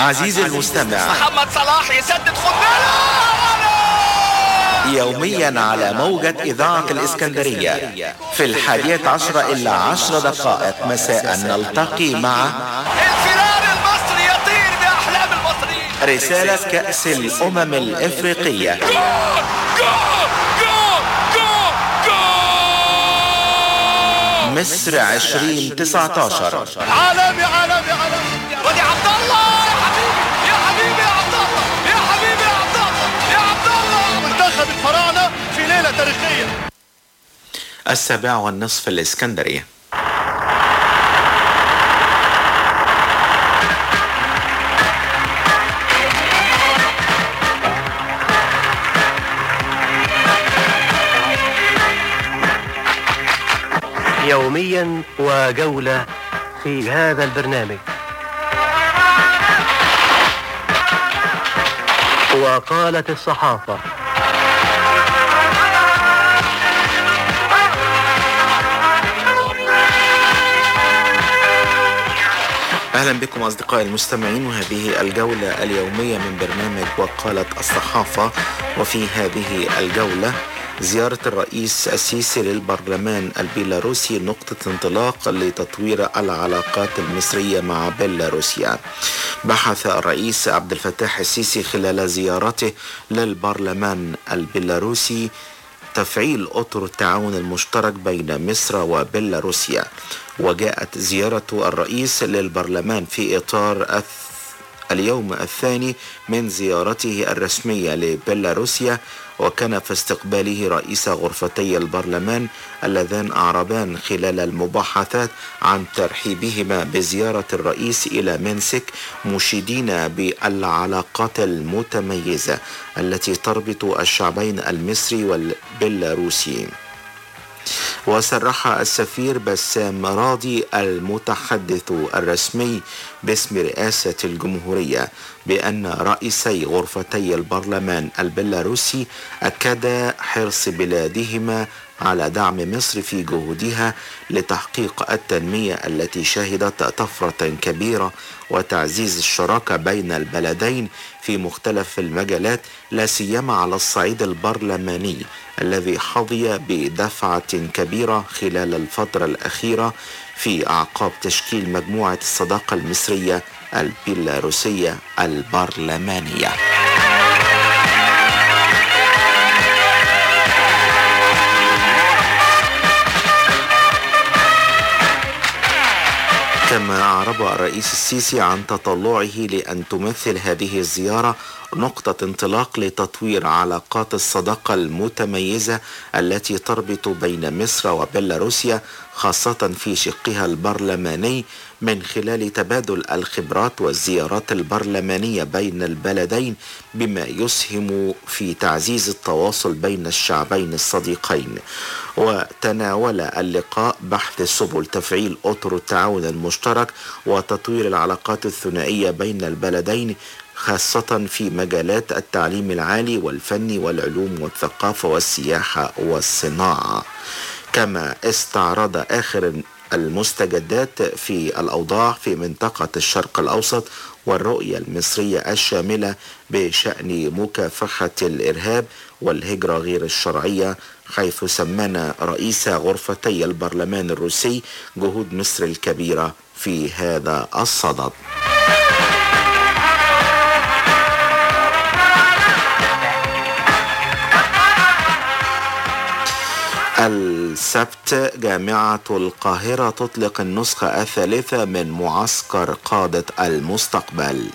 Speaker 1: عزيزي المستمع
Speaker 2: محمد صلاح يسدد خد بالك
Speaker 1: يوميا على موجة إذاعة الإسكندرية في الحادية عشرة إلا عشر دقائق مساء نلتقي مع
Speaker 2: الفرار المصري يطير بأحلام المصريين
Speaker 1: رسالة كأس الأمم الإفريقية مصر 2019
Speaker 2: عالمي عالمي عالمي ودي عبد الله يا حبيبي يا حبيبي يا عبد الله يا حبيبي يا عبد الله يا عبد الله منتخب الفراعنه في ليله تاريخيه
Speaker 1: السابع والنصف الإسكندرية
Speaker 13: يوميا وجولة في هذا البرنامج وقالت الصحافة
Speaker 1: أهلا بكم أصدقائي المستمعين وهذه الجولة اليومية من برنامج وقالت الصحافة وفي هذه الجولة زيارة الرئيس السيسي للبرلمان البيلاروسي نقطة انطلاق لتطوير العلاقات المصرية مع بيلاروسيا بحث الرئيس عبد الفتاح السيسي خلال زيارته للبرلمان البيلاروسي تفعيل أطر التعاون المشترك بين مصر وبيلاروسيا وجاءت زيارة الرئيس للبرلمان في إطار الث- اليوم الثاني من زيارته الرسمية لبيلاروسيا وكان في استقباله رئيس غرفتي البرلمان اللذان أعربان خلال المباحثات عن ترحيبهما بزيارة الرئيس إلى منسك مشيدين بالعلاقات المتميزة التي تربط الشعبين المصري والبيلاروسي وصرح السفير بسام راضي المتحدث الرسمي باسم رئاسة الجمهورية بأن رئيسي غرفتي البرلمان البيلاروسي أكدا حرص بلادهما على دعم مصر في جهودها لتحقيق التنمية التي شهدت طفرة كبيرة وتعزيز الشراكة بين البلدين في مختلف المجالات لا سيما على الصعيد البرلماني الذي حظي بدفعة كبيرة خلال الفترة الأخيرة في أعقاب تشكيل مجموعة الصداقة المصرية البيلاروسية البرلمانية كما أعرب الرئيس السيسي عن تطلعه لأن تمثل هذه الزيارة نقطة انطلاق لتطوير علاقات الصداقة المتميزة التي تربط بين مصر وبيلاروسيا خاصة في شقها البرلماني من خلال تبادل الخبرات والزيارات البرلمانية بين البلدين بما يسهم في تعزيز التواصل بين الشعبين الصديقين وتناول اللقاء بحث سبل تفعيل أطر التعاون المشترك وتطوير العلاقات الثنائية بين البلدين خاصة في مجالات التعليم العالي والفن والعلوم والثقافة والسياحة والصناعة كما استعرض آخر المستجدات في الأوضاع في منطقة الشرق الأوسط والرؤية المصرية الشاملة بشأن مكافحة الإرهاب والهجرة غير الشرعية حيث سمنا رئيس غرفتي البرلمان الروسي جهود مصر الكبيرة في هذا الصدد السبت جامعة القاهرة تطلق النسخة الثالثة من معسكر قادة المستقبل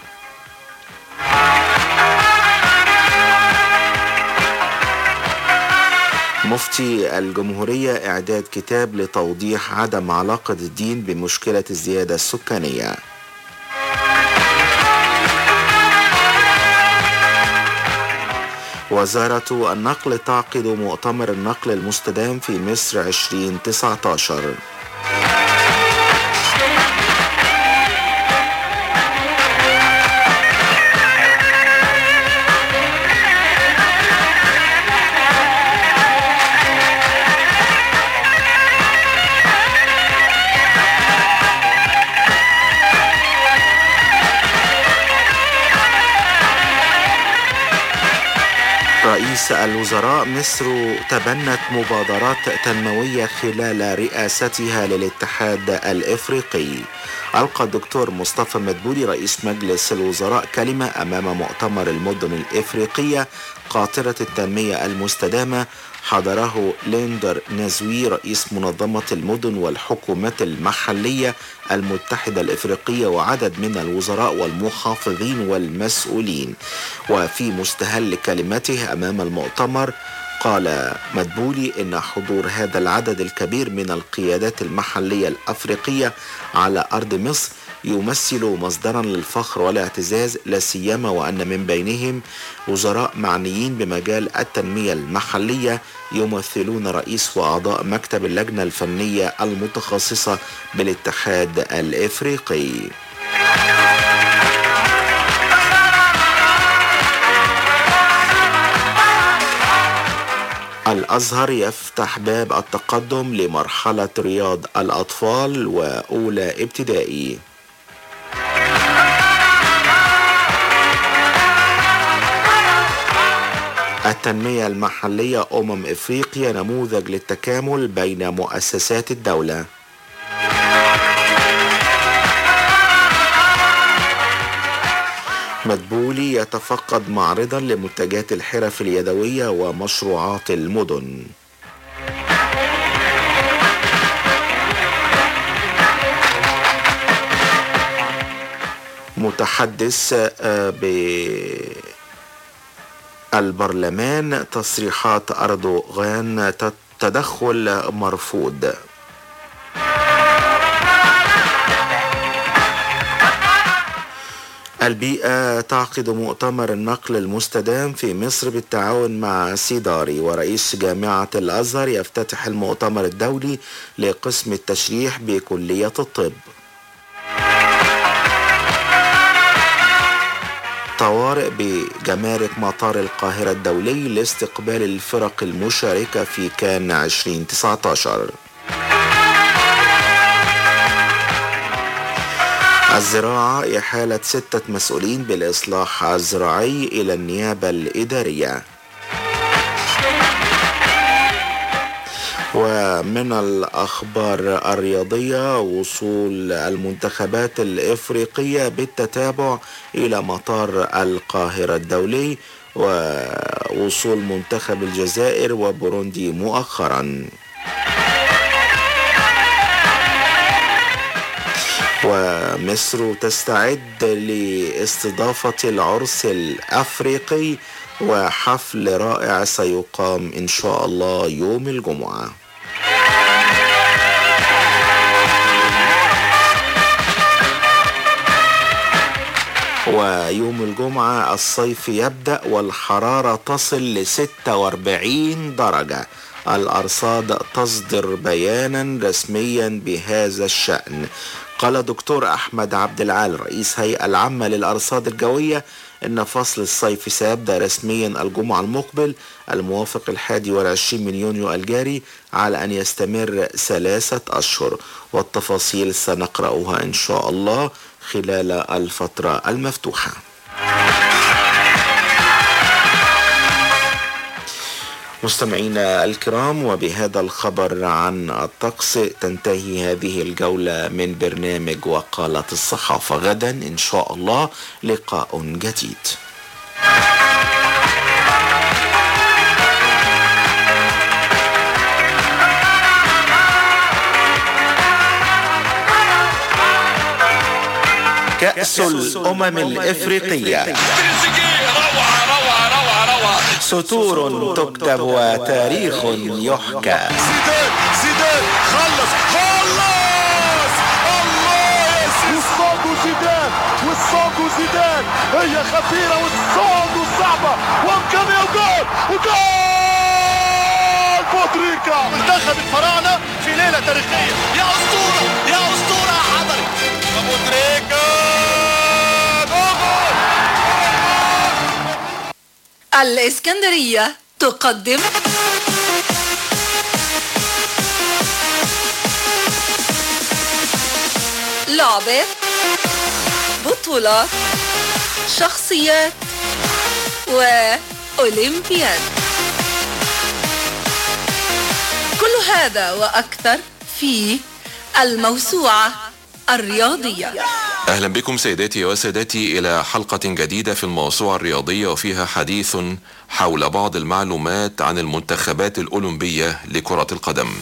Speaker 1: مفتي الجمهورية إعداد كتاب لتوضيح عدم علاقة الدين بمشكلة الزيادة السكانية وزارة النقل تعقد مؤتمر النقل المستدام في مصر 2019 رئيس الوزراء مصر تبنت مبادرات تنموية خلال رئاستها للاتحاد الإفريقي ألقى الدكتور مصطفى مدبولي رئيس مجلس الوزراء كلمة أمام مؤتمر المدن الإفريقية قاطرة التنمية المستدامة حضره ليندر نازوي رئيس منظمة المدن والحكومات المحلية المتحدة الإفريقية وعدد من الوزراء والمحافظين والمسؤولين وفي مستهل كلمته أمام المؤتمر قال مدبولي إن حضور هذا العدد الكبير من القيادات المحلية الأفريقية على أرض مصر يمثل مصدرا للفخر والاعتزاز لا سيما وأن من بينهم وزراء معنيين بمجال التنمية المحلية يمثلون رئيس وأعضاء مكتب اللجنة الفنية المتخصصة بالاتحاد الإفريقي الأزهر يفتح باب التقدم لمرحلة رياض الأطفال وأولى ابتدائي التنمية المحلية أمم إفريقيا نموذج للتكامل بين مؤسسات الدولة مدبولي يتفقد معرضا لمنتجات الحرف اليدوية ومشروعات المدن متحدث آه، ب البرلمان تصريحات أردوغان تدخل مرفوض البيئة تعقد مؤتمر النقل المستدام في مصر بالتعاون مع سيداري ورئيس جامعة الأزهر يفتتح المؤتمر الدولي لقسم التشريح بكلية الطب طوارئ بجمارك مطار القاهرة الدولي لاستقبال الفرق المشاركة في كان 2019 الزراعة إحالة ستة مسؤولين بالإصلاح الزراعي إلى النيابة الإدارية ومن الأخبار الرياضية وصول المنتخبات الإفريقية بالتتابع إلى مطار القاهرة الدولي ووصول منتخب الجزائر وبوروندي مؤخراً ومصر تستعد لاستضافة العرس الأفريقي وحفل رائع سيقام إن شاء الله يوم الجمعة ويوم الجمعة الصيف يبدأ والحرارة تصل ل 46 درجة الأرصاد تصدر بيانا رسميا بهذا الشأن قال دكتور أحمد عبد العال رئيس هيئة العامة للأرصاد الجوية إن فصل الصيف سيبدأ رسميا الجمعة المقبل الموافق الحادي والعشرين من يونيو الجاري على أن يستمر ثلاثة أشهر والتفاصيل سنقرأها إن شاء الله خلال الفترة المفتوحة مستمعينا الكرام وبهذا الخبر عن الطقس تنتهي هذه الجولة من برنامج وقالة الصحافة غدا إن شاء الله لقاء جديد كأس الأمم الإفريقية سطور تكتب وتاريخ يحكى
Speaker 2: زيدان زيدان خلص خلص الله وصادوا زيدان وصادوا زيدان هي خطيرة وصادوا صعبة وامكانية وجول وجول بودريكا منتخب الفراعنة في ليلة تاريخية يا أسطورة يا أسطورة يا حضري بودريكا
Speaker 7: الإسكندرية تقدم لعبة بطولات شخصيات وأولمبياد كل هذا وأكثر في الموسوعة الرياضية
Speaker 15: أهلا بكم سيداتي وسادتي إلى حلقة جديدة في الموسوعة الرياضية وفيها حديث حول بعض المعلومات عن المنتخبات الأولمبية لكرة القدم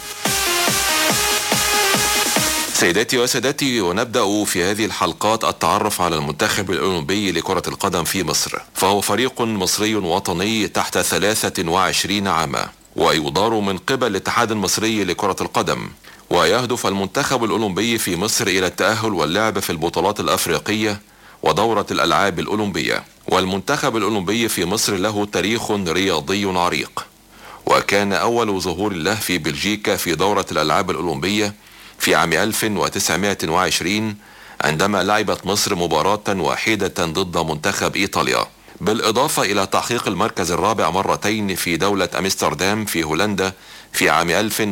Speaker 15: سيداتي وسادتي ونبدأ في هذه الحلقات التعرف على المنتخب الأولمبي لكرة القدم في مصر فهو فريق مصري وطني تحت 23 عاما ويدار من قبل الاتحاد المصري لكرة القدم ويهدف المنتخب الأولمبي في مصر إلى التأهل واللعب في البطولات الأفريقية ودورة الألعاب الأولمبية والمنتخب الأولمبي في مصر له تاريخ رياضي عريق وكان أول ظهور له في بلجيكا في دورة الألعاب الأولمبية في عام 1920 عندما لعبت مصر مباراة واحدة ضد منتخب إيطاليا بالإضافة إلى تحقيق المركز الرابع مرتين في دولة أمستردام في هولندا في عام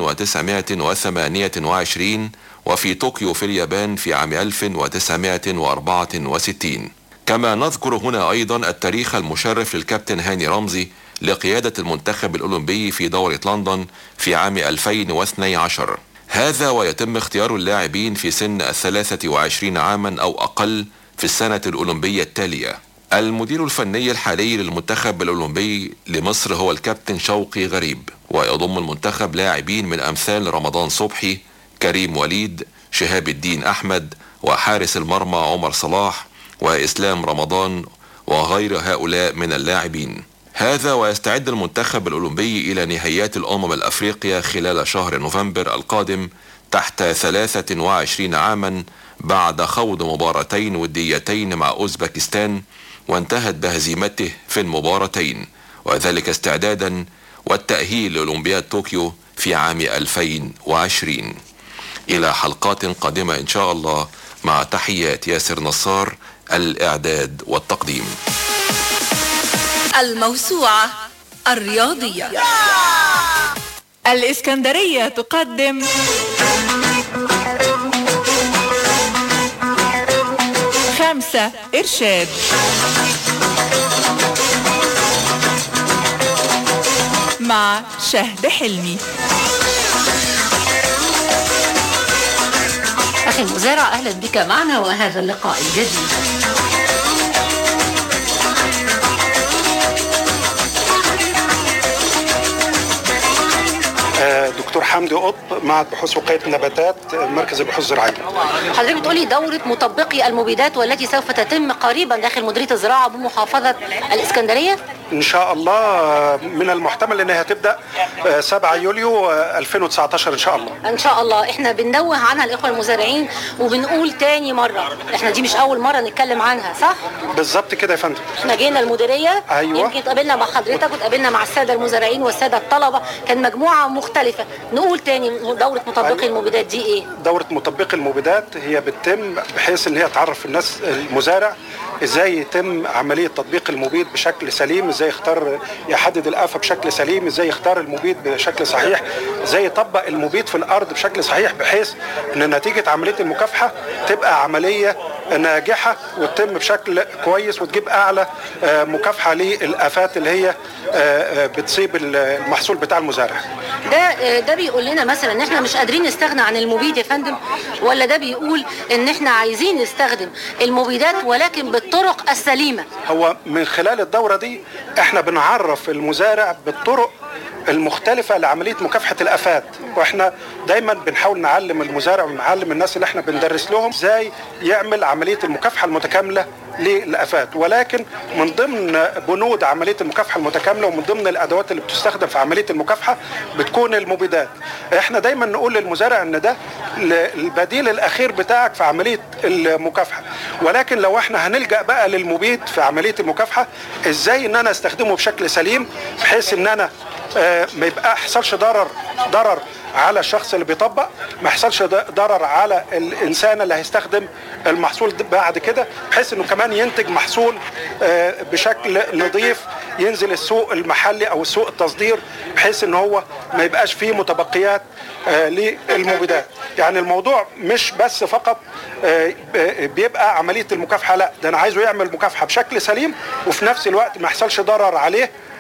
Speaker 15: 1928 وفي طوكيو في اليابان في عام 1964 كما نذكر هنا أيضا التاريخ المشرف للكابتن هاني رمزي لقيادة المنتخب الأولمبي في دورة لندن في عام 2012 هذا ويتم اختيار اللاعبين في سن الثلاثة وعشرين عاما أو أقل في السنة الأولمبية التالية المدير الفني الحالي للمنتخب الأولمبي لمصر هو الكابتن شوقي غريب ويضم المنتخب لاعبين من أمثال رمضان صبحي كريم وليد شهاب الدين أحمد وحارس المرمى عمر صلاح وإسلام رمضان وغير هؤلاء من اللاعبين هذا ويستعد المنتخب الأولمبي إلى نهائيات الأمم الأفريقية خلال شهر نوفمبر القادم تحت 23 عاما بعد خوض مباراتين وديتين مع أوزبكستان وانتهت بهزيمته في المباراتين وذلك استعدادا والتأهيل لأولمبياد طوكيو في عام 2020 إلى حلقات قادمة إن شاء الله مع تحيات ياسر نصار الإعداد والتقديم
Speaker 7: الموسوعة الرياضية
Speaker 18: الإسكندرية تقدم خمسة إرشاد مع شهد حلمي
Speaker 16: أخي المزارع أهلا بك معنا وهذا اللقاء الجديد
Speaker 23: آه، دكتور حمدي قطب معهد بحوث وقايه النباتات آه، مركز البحوث الزراعيه
Speaker 16: حضرتك بتقولي دورة مطبقي المبيدات والتي سوف تتم قريبا داخل مديرية الزراعة بمحافظة الإسكندرية
Speaker 23: ان شاء الله آه، من المحتمل انها تبدا آه، 7 يوليو آه، 2019 ان شاء الله
Speaker 16: ان شاء الله احنا بننوه عنها الاخوه المزارعين وبنقول تاني مره احنا دي مش اول مره نتكلم عنها صح
Speaker 23: بالظبط كده يا فندم
Speaker 16: احنا جينا المديريه
Speaker 23: أيوة.
Speaker 16: يمكن اتقابلنا مع حضرتك واتقابلنا مع الساده المزارعين والساده الطلبه كان مجموعه مختلفه نقول تاني دوره مطبقي
Speaker 23: أيوة.
Speaker 16: المبيدات دي ايه
Speaker 23: دوره مطبقي المبيدات هي بتتم بحيث ان هي تعرف الناس المزارع ازاي يتم عمليه تطبيق المبيد بشكل سليم ازاي يختار يحدد الافه بشكل سليم ازاي يختار المبيد بشكل صحيح ازاي يطبق المبيد في الارض بشكل صحيح بحيث ان نتيجه عمليه المكافحه تبقى عمليه ناجحه وتتم بشكل كويس وتجيب اعلى آه، مكافحه للافات اللي هي آه، آه، بتصيب المحصول بتاع المزارع
Speaker 16: ده ده بيقول لنا مثلا ان احنا مش قادرين نستغنى عن المبيد يا فندم ولا ده بيقول ان احنا عايزين نستخدم المبيدات ولكن بالطرق السليمه
Speaker 23: هو من خلال الدورة دي احنا بنعرف المزارع بالطرق المختلفة لعملية مكافحة الآفات واحنا دايما بنحاول نعلم المزارع ونعلم الناس اللي احنا بندرس لهم ازاي يعمل عملية المكافحة المتكاملة للآفات ولكن من ضمن بنود عملية المكافحة المتكاملة ومن ضمن الأدوات اللي بتستخدم في عملية المكافحة بتكون المبيدات احنا دايما نقول للمزارع ان ده ل- البديل الأخير بتاعك في عملية المكافحة ولكن لو احنا هنلجأ بقى للمبيد في عملية المكافحة ازاي ان انا استخدمه بشكل سليم بحيث ان انا آه، ما يبقى يحصلش ضرر ضرر على الشخص اللي بيطبق ما يحصلش ض- ضرر على الانسان اللي هيستخدم المحصول ده بعد كده بحيث انه كمان ينتج محصول آه، بشكل نظيف ينزل السوق المحلي او السوق التصدير بحيث ان هو ما يبقاش فيه متبقيات آه، للمبيدات يعني الموضوع مش بس فقط آه، ب- بيبقى عمليه المكافحه لا ده انا عايزه يعمل مكافحه بشكل سليم وفي نفس الوقت ما يحصلش ضرر عليه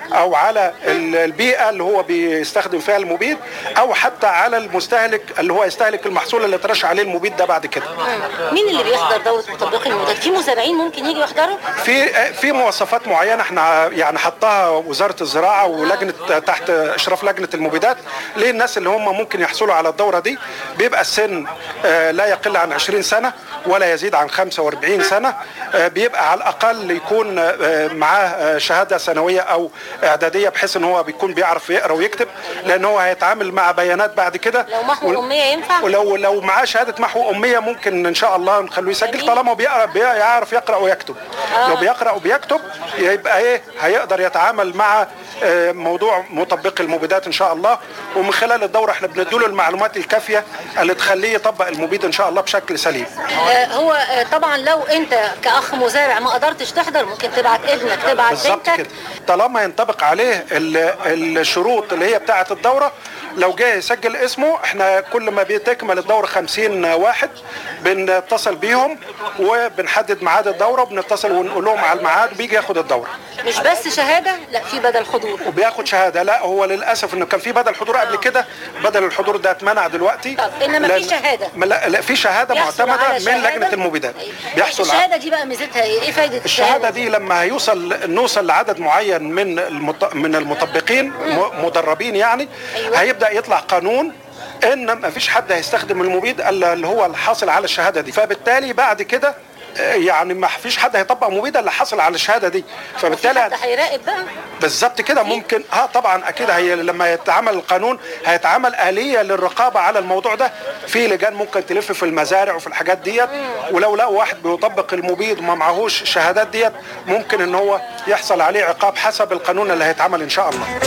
Speaker 23: او على ال- البيئه اللي هو بيستخدم فيها المبيد او حتى على المستهلك اللي هو يستهلك المحصول اللي ترش عليه المبيد ده بعد كده
Speaker 16: مين اللي بيحضر دوره مطبقي المبيدات في مزارعين ممكن يجوا يحضروا
Speaker 23: في في مواصفات معينه احنا يعني حطها وزاره الزراعه ولجنه تحت اشراف لجنه المبيدات للناس اللي هم ممكن يحصلوا على الدوره دي بيبقى السن آه، لا يقل عن 20 سنه ولا يزيد عن 45 سنه آه، بيبقى على الاقل يكون آه، معاه آه، شهاده ثانويه او اعداديه بحيث ان هو بيكون بيعرف يقرا ويكتب لان هو هيتعامل مع بيانات بعد كده
Speaker 16: لو محو اميه ينفع
Speaker 23: ولو لو معاه شهاده محو اميه ممكن ان شاء الله نخليه يسجل طالما بيقرا بيعرف يقرا ويكتب
Speaker 16: آه.
Speaker 23: لو بيقرا وبيكتب يبقى ايه هيقدر يتعامل مع آه، موضوع مطبقي المبيدات ان شاء الله ومن خلال الدوره احنا بنديله المعلومات الكافيه اللي تخليه يطبق المبيد ان شاء الله بشكل سليم
Speaker 16: آه، هو آه، طبعا لو انت كاخ مزارع ما قدرتش تحضر ممكن تبعت ابنك تبعت
Speaker 23: بالظبط
Speaker 16: بنتك
Speaker 23: كده طالما ينطبق عليه ال- الشروط اللي هي بتاعه الدوره لو جاي يسجل اسمه احنا كل ما بتكمل الدوره 50 واحد بنتصل بيهم وبنحدد ميعاد الدوره وبنتصل ونقول لهم على الميعاد بيجي ياخد الدوره
Speaker 16: مش بس شهاده لا في بدل حضور
Speaker 23: وبياخد شهاده لا هو للاسف انه كان في بدل حضور قبل كده بدل الحضور ده اتمنع دلوقتي
Speaker 16: انما في
Speaker 23: لأن-
Speaker 16: شهاده
Speaker 23: ما لا, لا في شهاده
Speaker 16: يحصل
Speaker 23: معتمده
Speaker 16: على
Speaker 23: من
Speaker 16: شهادة؟
Speaker 23: لجنه المبيدات بيحصل على
Speaker 16: الشهاده دي بقى ميزتها ايه ايه فايده
Speaker 23: الشهاده دي لما هيوصل نوصل لعدد معين من المط... من المطبقين م... مدربين يعني
Speaker 16: أيوة.
Speaker 23: هيبدا يطلع قانون ان ما فيش حد هيستخدم المبيد الا اللي هو الحاصل على الشهاده دي فبالتالي بعد كده آه، يعني ما فيش حد هيطبق مبيد الا حاصل على الشهاده دي فبالتالي
Speaker 16: حد هيراقب بقى
Speaker 23: بالظبط كده ممكن اه طبعا اكيد هي لما يتعمل القانون هيتعمل اليه للرقابه على الموضوع ده في لجان ممكن تلف في المزارع وفي الحاجات ديت ولو لقوا واحد بيطبق المبيد وما معهوش الشهادات ديت ممكن ان هو يحصل عليه عقاب حسب القانون اللي هيتعمل ان شاء الله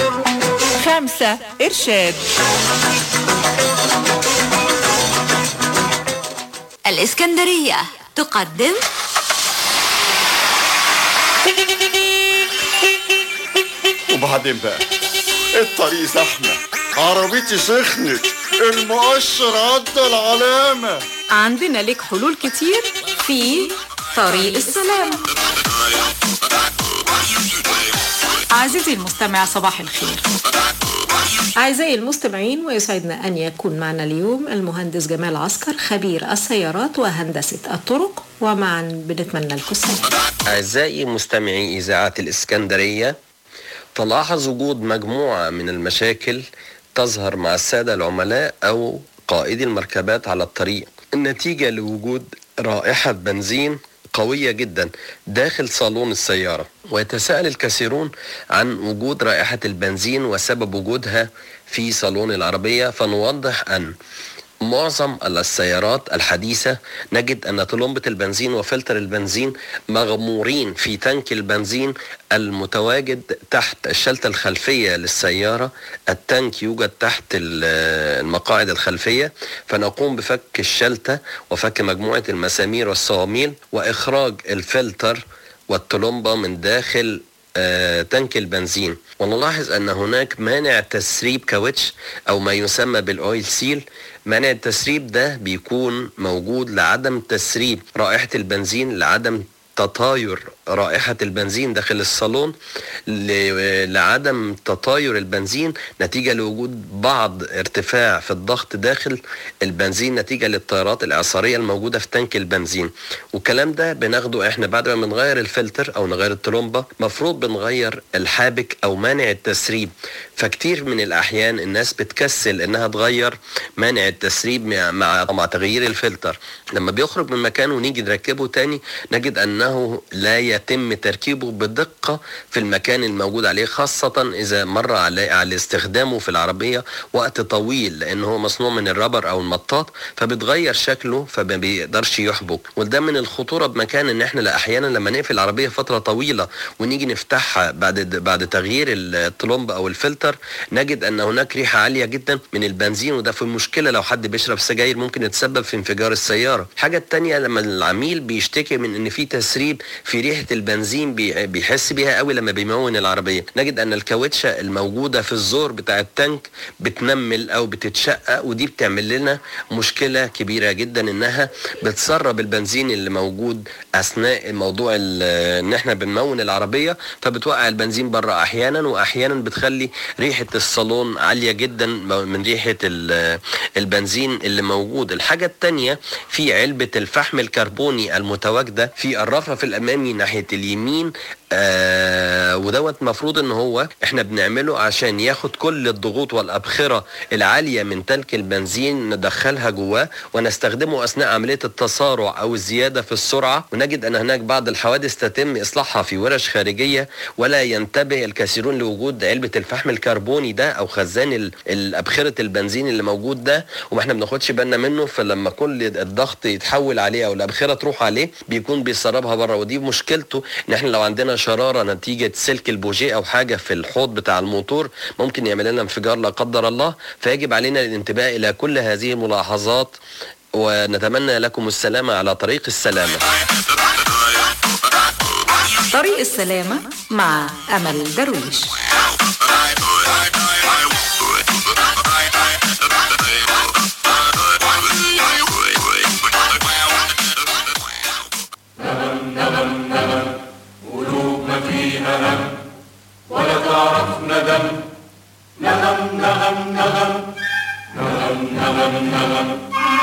Speaker 18: خمسة إرشاد
Speaker 20: الإسكندرية تقدم
Speaker 4: وبعدين بقى الطريق زحمة عربيتي سخنت المؤشر عدى العلامة
Speaker 10: عندنا لك حلول كتير في طريق السلام
Speaker 14: عزيزي المستمع صباح الخير أعزائي المستمعين ويسعدنا أن يكون معنا اليوم المهندس جمال عسكر خبير السيارات وهندسة الطرق ومعا بنتمنى لكم السلام
Speaker 24: أعزائي مستمعي إذاعة الإسكندرية تلاحظ وجود مجموعة من المشاكل تظهر مع السادة العملاء أو قائدي المركبات على الطريق النتيجة لوجود رائحة بنزين قوية جدا داخل صالون السيارة ويتساءل الكثيرون عن وجود رائحة البنزين وسبب وجودها في صالون العربية فنوضح أن معظم السيارات الحديثة نجد أن طلمبة البنزين وفلتر البنزين مغمورين في تانك البنزين المتواجد تحت الشلتة الخلفية للسيارة التانك يوجد تحت ال- المقاعد الخلفية فنقوم بفك الشلتة وفك مجموعة المسامير والصواميل وإخراج الفلتر والطلمبة من داخل آه، تانك البنزين ونلاحظ أن هناك مانع تسريب كاوتش أو ما يسمى بالأويل سيل مانع التسريب ده بيكون موجود لعدم تسريب رائحة البنزين لعدم تطاير رائحة البنزين داخل الصالون ل- لعدم تطاير البنزين نتيجة لوجود بعض ارتفاع في الضغط داخل البنزين نتيجة للتيارات الإعصارية الموجودة في تانك البنزين والكلام ده بناخده احنا بعد ما بنغير الفلتر أو نغير الطلمبة مفروض بنغير الحابك أو مانع التسريب فكتير من الأحيان الناس بتكسل إنها تغير مانع التسريب مع مع, مع تغيير الفلتر لما بيخرج من مكانه ونيجي نركبه تاني نجد أنه لا يتم تركيبه بدقة في المكان الموجود عليه خاصة إذا مر على على استخدامه في العربية وقت طويل لأنه هو مصنوع من الرابر أو المطاط فبتغير شكله فما بيقدرش يحبك وده من الخطورة بمكان إن إحنا لا أحيانا لما نقفل العربية فترة طويلة ونيجي نفتحها بعد بعد تغيير الطلمب أو الفلتر نجد أن هناك ريحة عالية جدا من البنزين وده في مشكلة لو حد بيشرب سجاير ممكن يتسبب في انفجار السيارة الحاجة التانية لما العميل بيشتكي من إن في تسريب في ريحة البنزين بي- بيحس بيها قوي لما بيمون العربيه نجد ان الكاوتشه الموجوده في الزور بتاع التانك بتنمل او بتتشقق ودي بتعمل لنا مشكله كبيره جدا انها بتسرب البنزين اللي موجود اثناء موضوع ال- ان احنا بنمون العربيه فبتوقع البنزين بره احيانا واحيانا بتخلي ريحه الصالون عاليه جدا من ريحه ال- البنزين اللي موجود الحاجه الثانيه في علبه الفحم الكربوني المتواجده في الرفرف الامامي ناحيه اليمين آه ودوت مفروض ان هو احنا بنعمله عشان ياخد كل الضغوط والابخره العاليه من تلك البنزين ندخلها جواه ونستخدمه اثناء عمليه التسارع او الزياده في السرعه ونجد ان هناك بعض الحوادث تتم اصلاحها في ورش خارجيه ولا ينتبه الكثيرون لوجود علبه الفحم الكربوني ده او خزان ال- الابخره البنزين اللي موجود ده وما احنا بناخدش بالنا منه فلما كل الضغط يتحول عليه او الابخره تروح عليه بيكون بيسربها بره ودي مشكلته ان احنا لو عندنا شراره نتيجه سلك البوجيه او حاجه في الحوض بتاع الموتور ممكن يعمل لنا انفجار لا قدر الله فيجب علينا الانتباه الى كل هذه الملاحظات ونتمنى لكم السلامه على طريق السلامه
Speaker 10: طريق السلامة مع أمل درويش
Speaker 2: قلوب ما فيها هم ولا تعرف ندم نغم نغم نغم نغم نغم نغم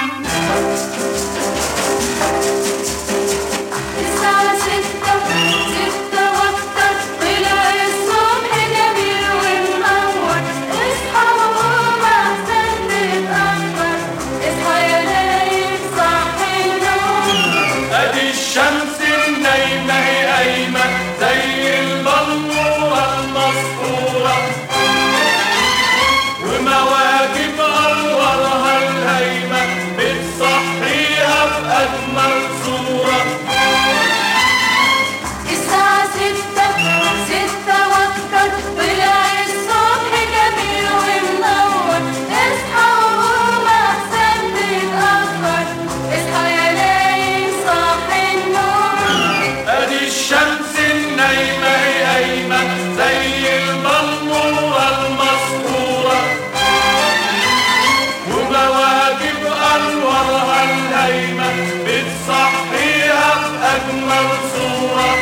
Speaker 5: الساعة ستة ستة وأكتر طلع الصبح جميل ومنور اصحى وقوم أحسن تتأخر اصحى يا نايم صحي النوم
Speaker 2: ادي الشمس النايمة هي قايمة زي البلورة المسطورة ومواكب أنوارها الهايمة بتصحيها بأجمل صورة
Speaker 5: الساعة ستة ستة وأكتر طلع الصبح جميل ومنور اصحى وقوم أحسن تتأخر اصحى يا نايم صحي النوم
Speaker 2: ادي الشمس النايمة هي قايمة زي البلورة المسطورة ومواكب أنوارها الهايمة بتصحيها بأجمل صورة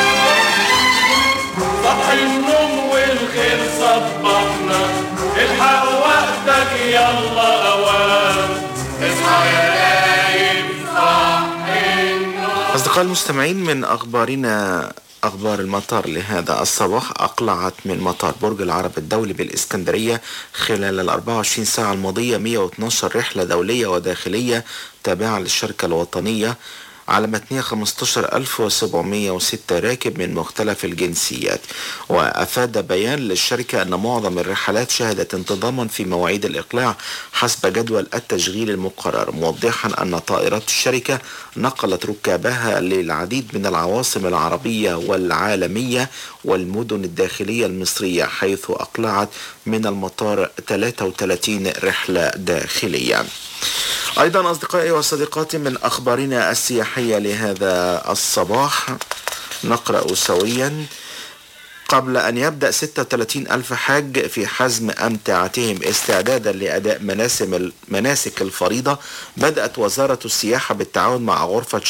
Speaker 2: صحي النوم والخير صبحنا الحق وقتك يلا أوان اصحى يا نايم صحي النوم
Speaker 1: أصدقائي المستمعين من أخبارنا أخبار المطار لهذا الصباح أقلعت من مطار برج العرب الدولي بالإسكندرية خلال ال 24 ساعة الماضية 112 رحلة دولية وداخلية تابعة للشركة الوطنية على متنها 15706 راكب من مختلف الجنسيات وأفاد بيان للشركة أن معظم الرحلات شهدت انتظاما في مواعيد الإقلاع حسب جدول التشغيل المقرر موضحا أن طائرات الشركة نقلت ركابها للعديد من العواصم العربية والعالمية والمدن الداخلية المصرية حيث أقلعت من المطار 33 رحلة داخلية أيضا أصدقائي وصديقاتي من أخبارنا السياحية لهذا الصباح نقرأ سويا قبل أن يبدأ 36 ألف حاج في حزم أمتعتهم استعدادا لأداء مناسم مناسك الفريضة بدأت وزارة السياحة بالتعاون مع غرفة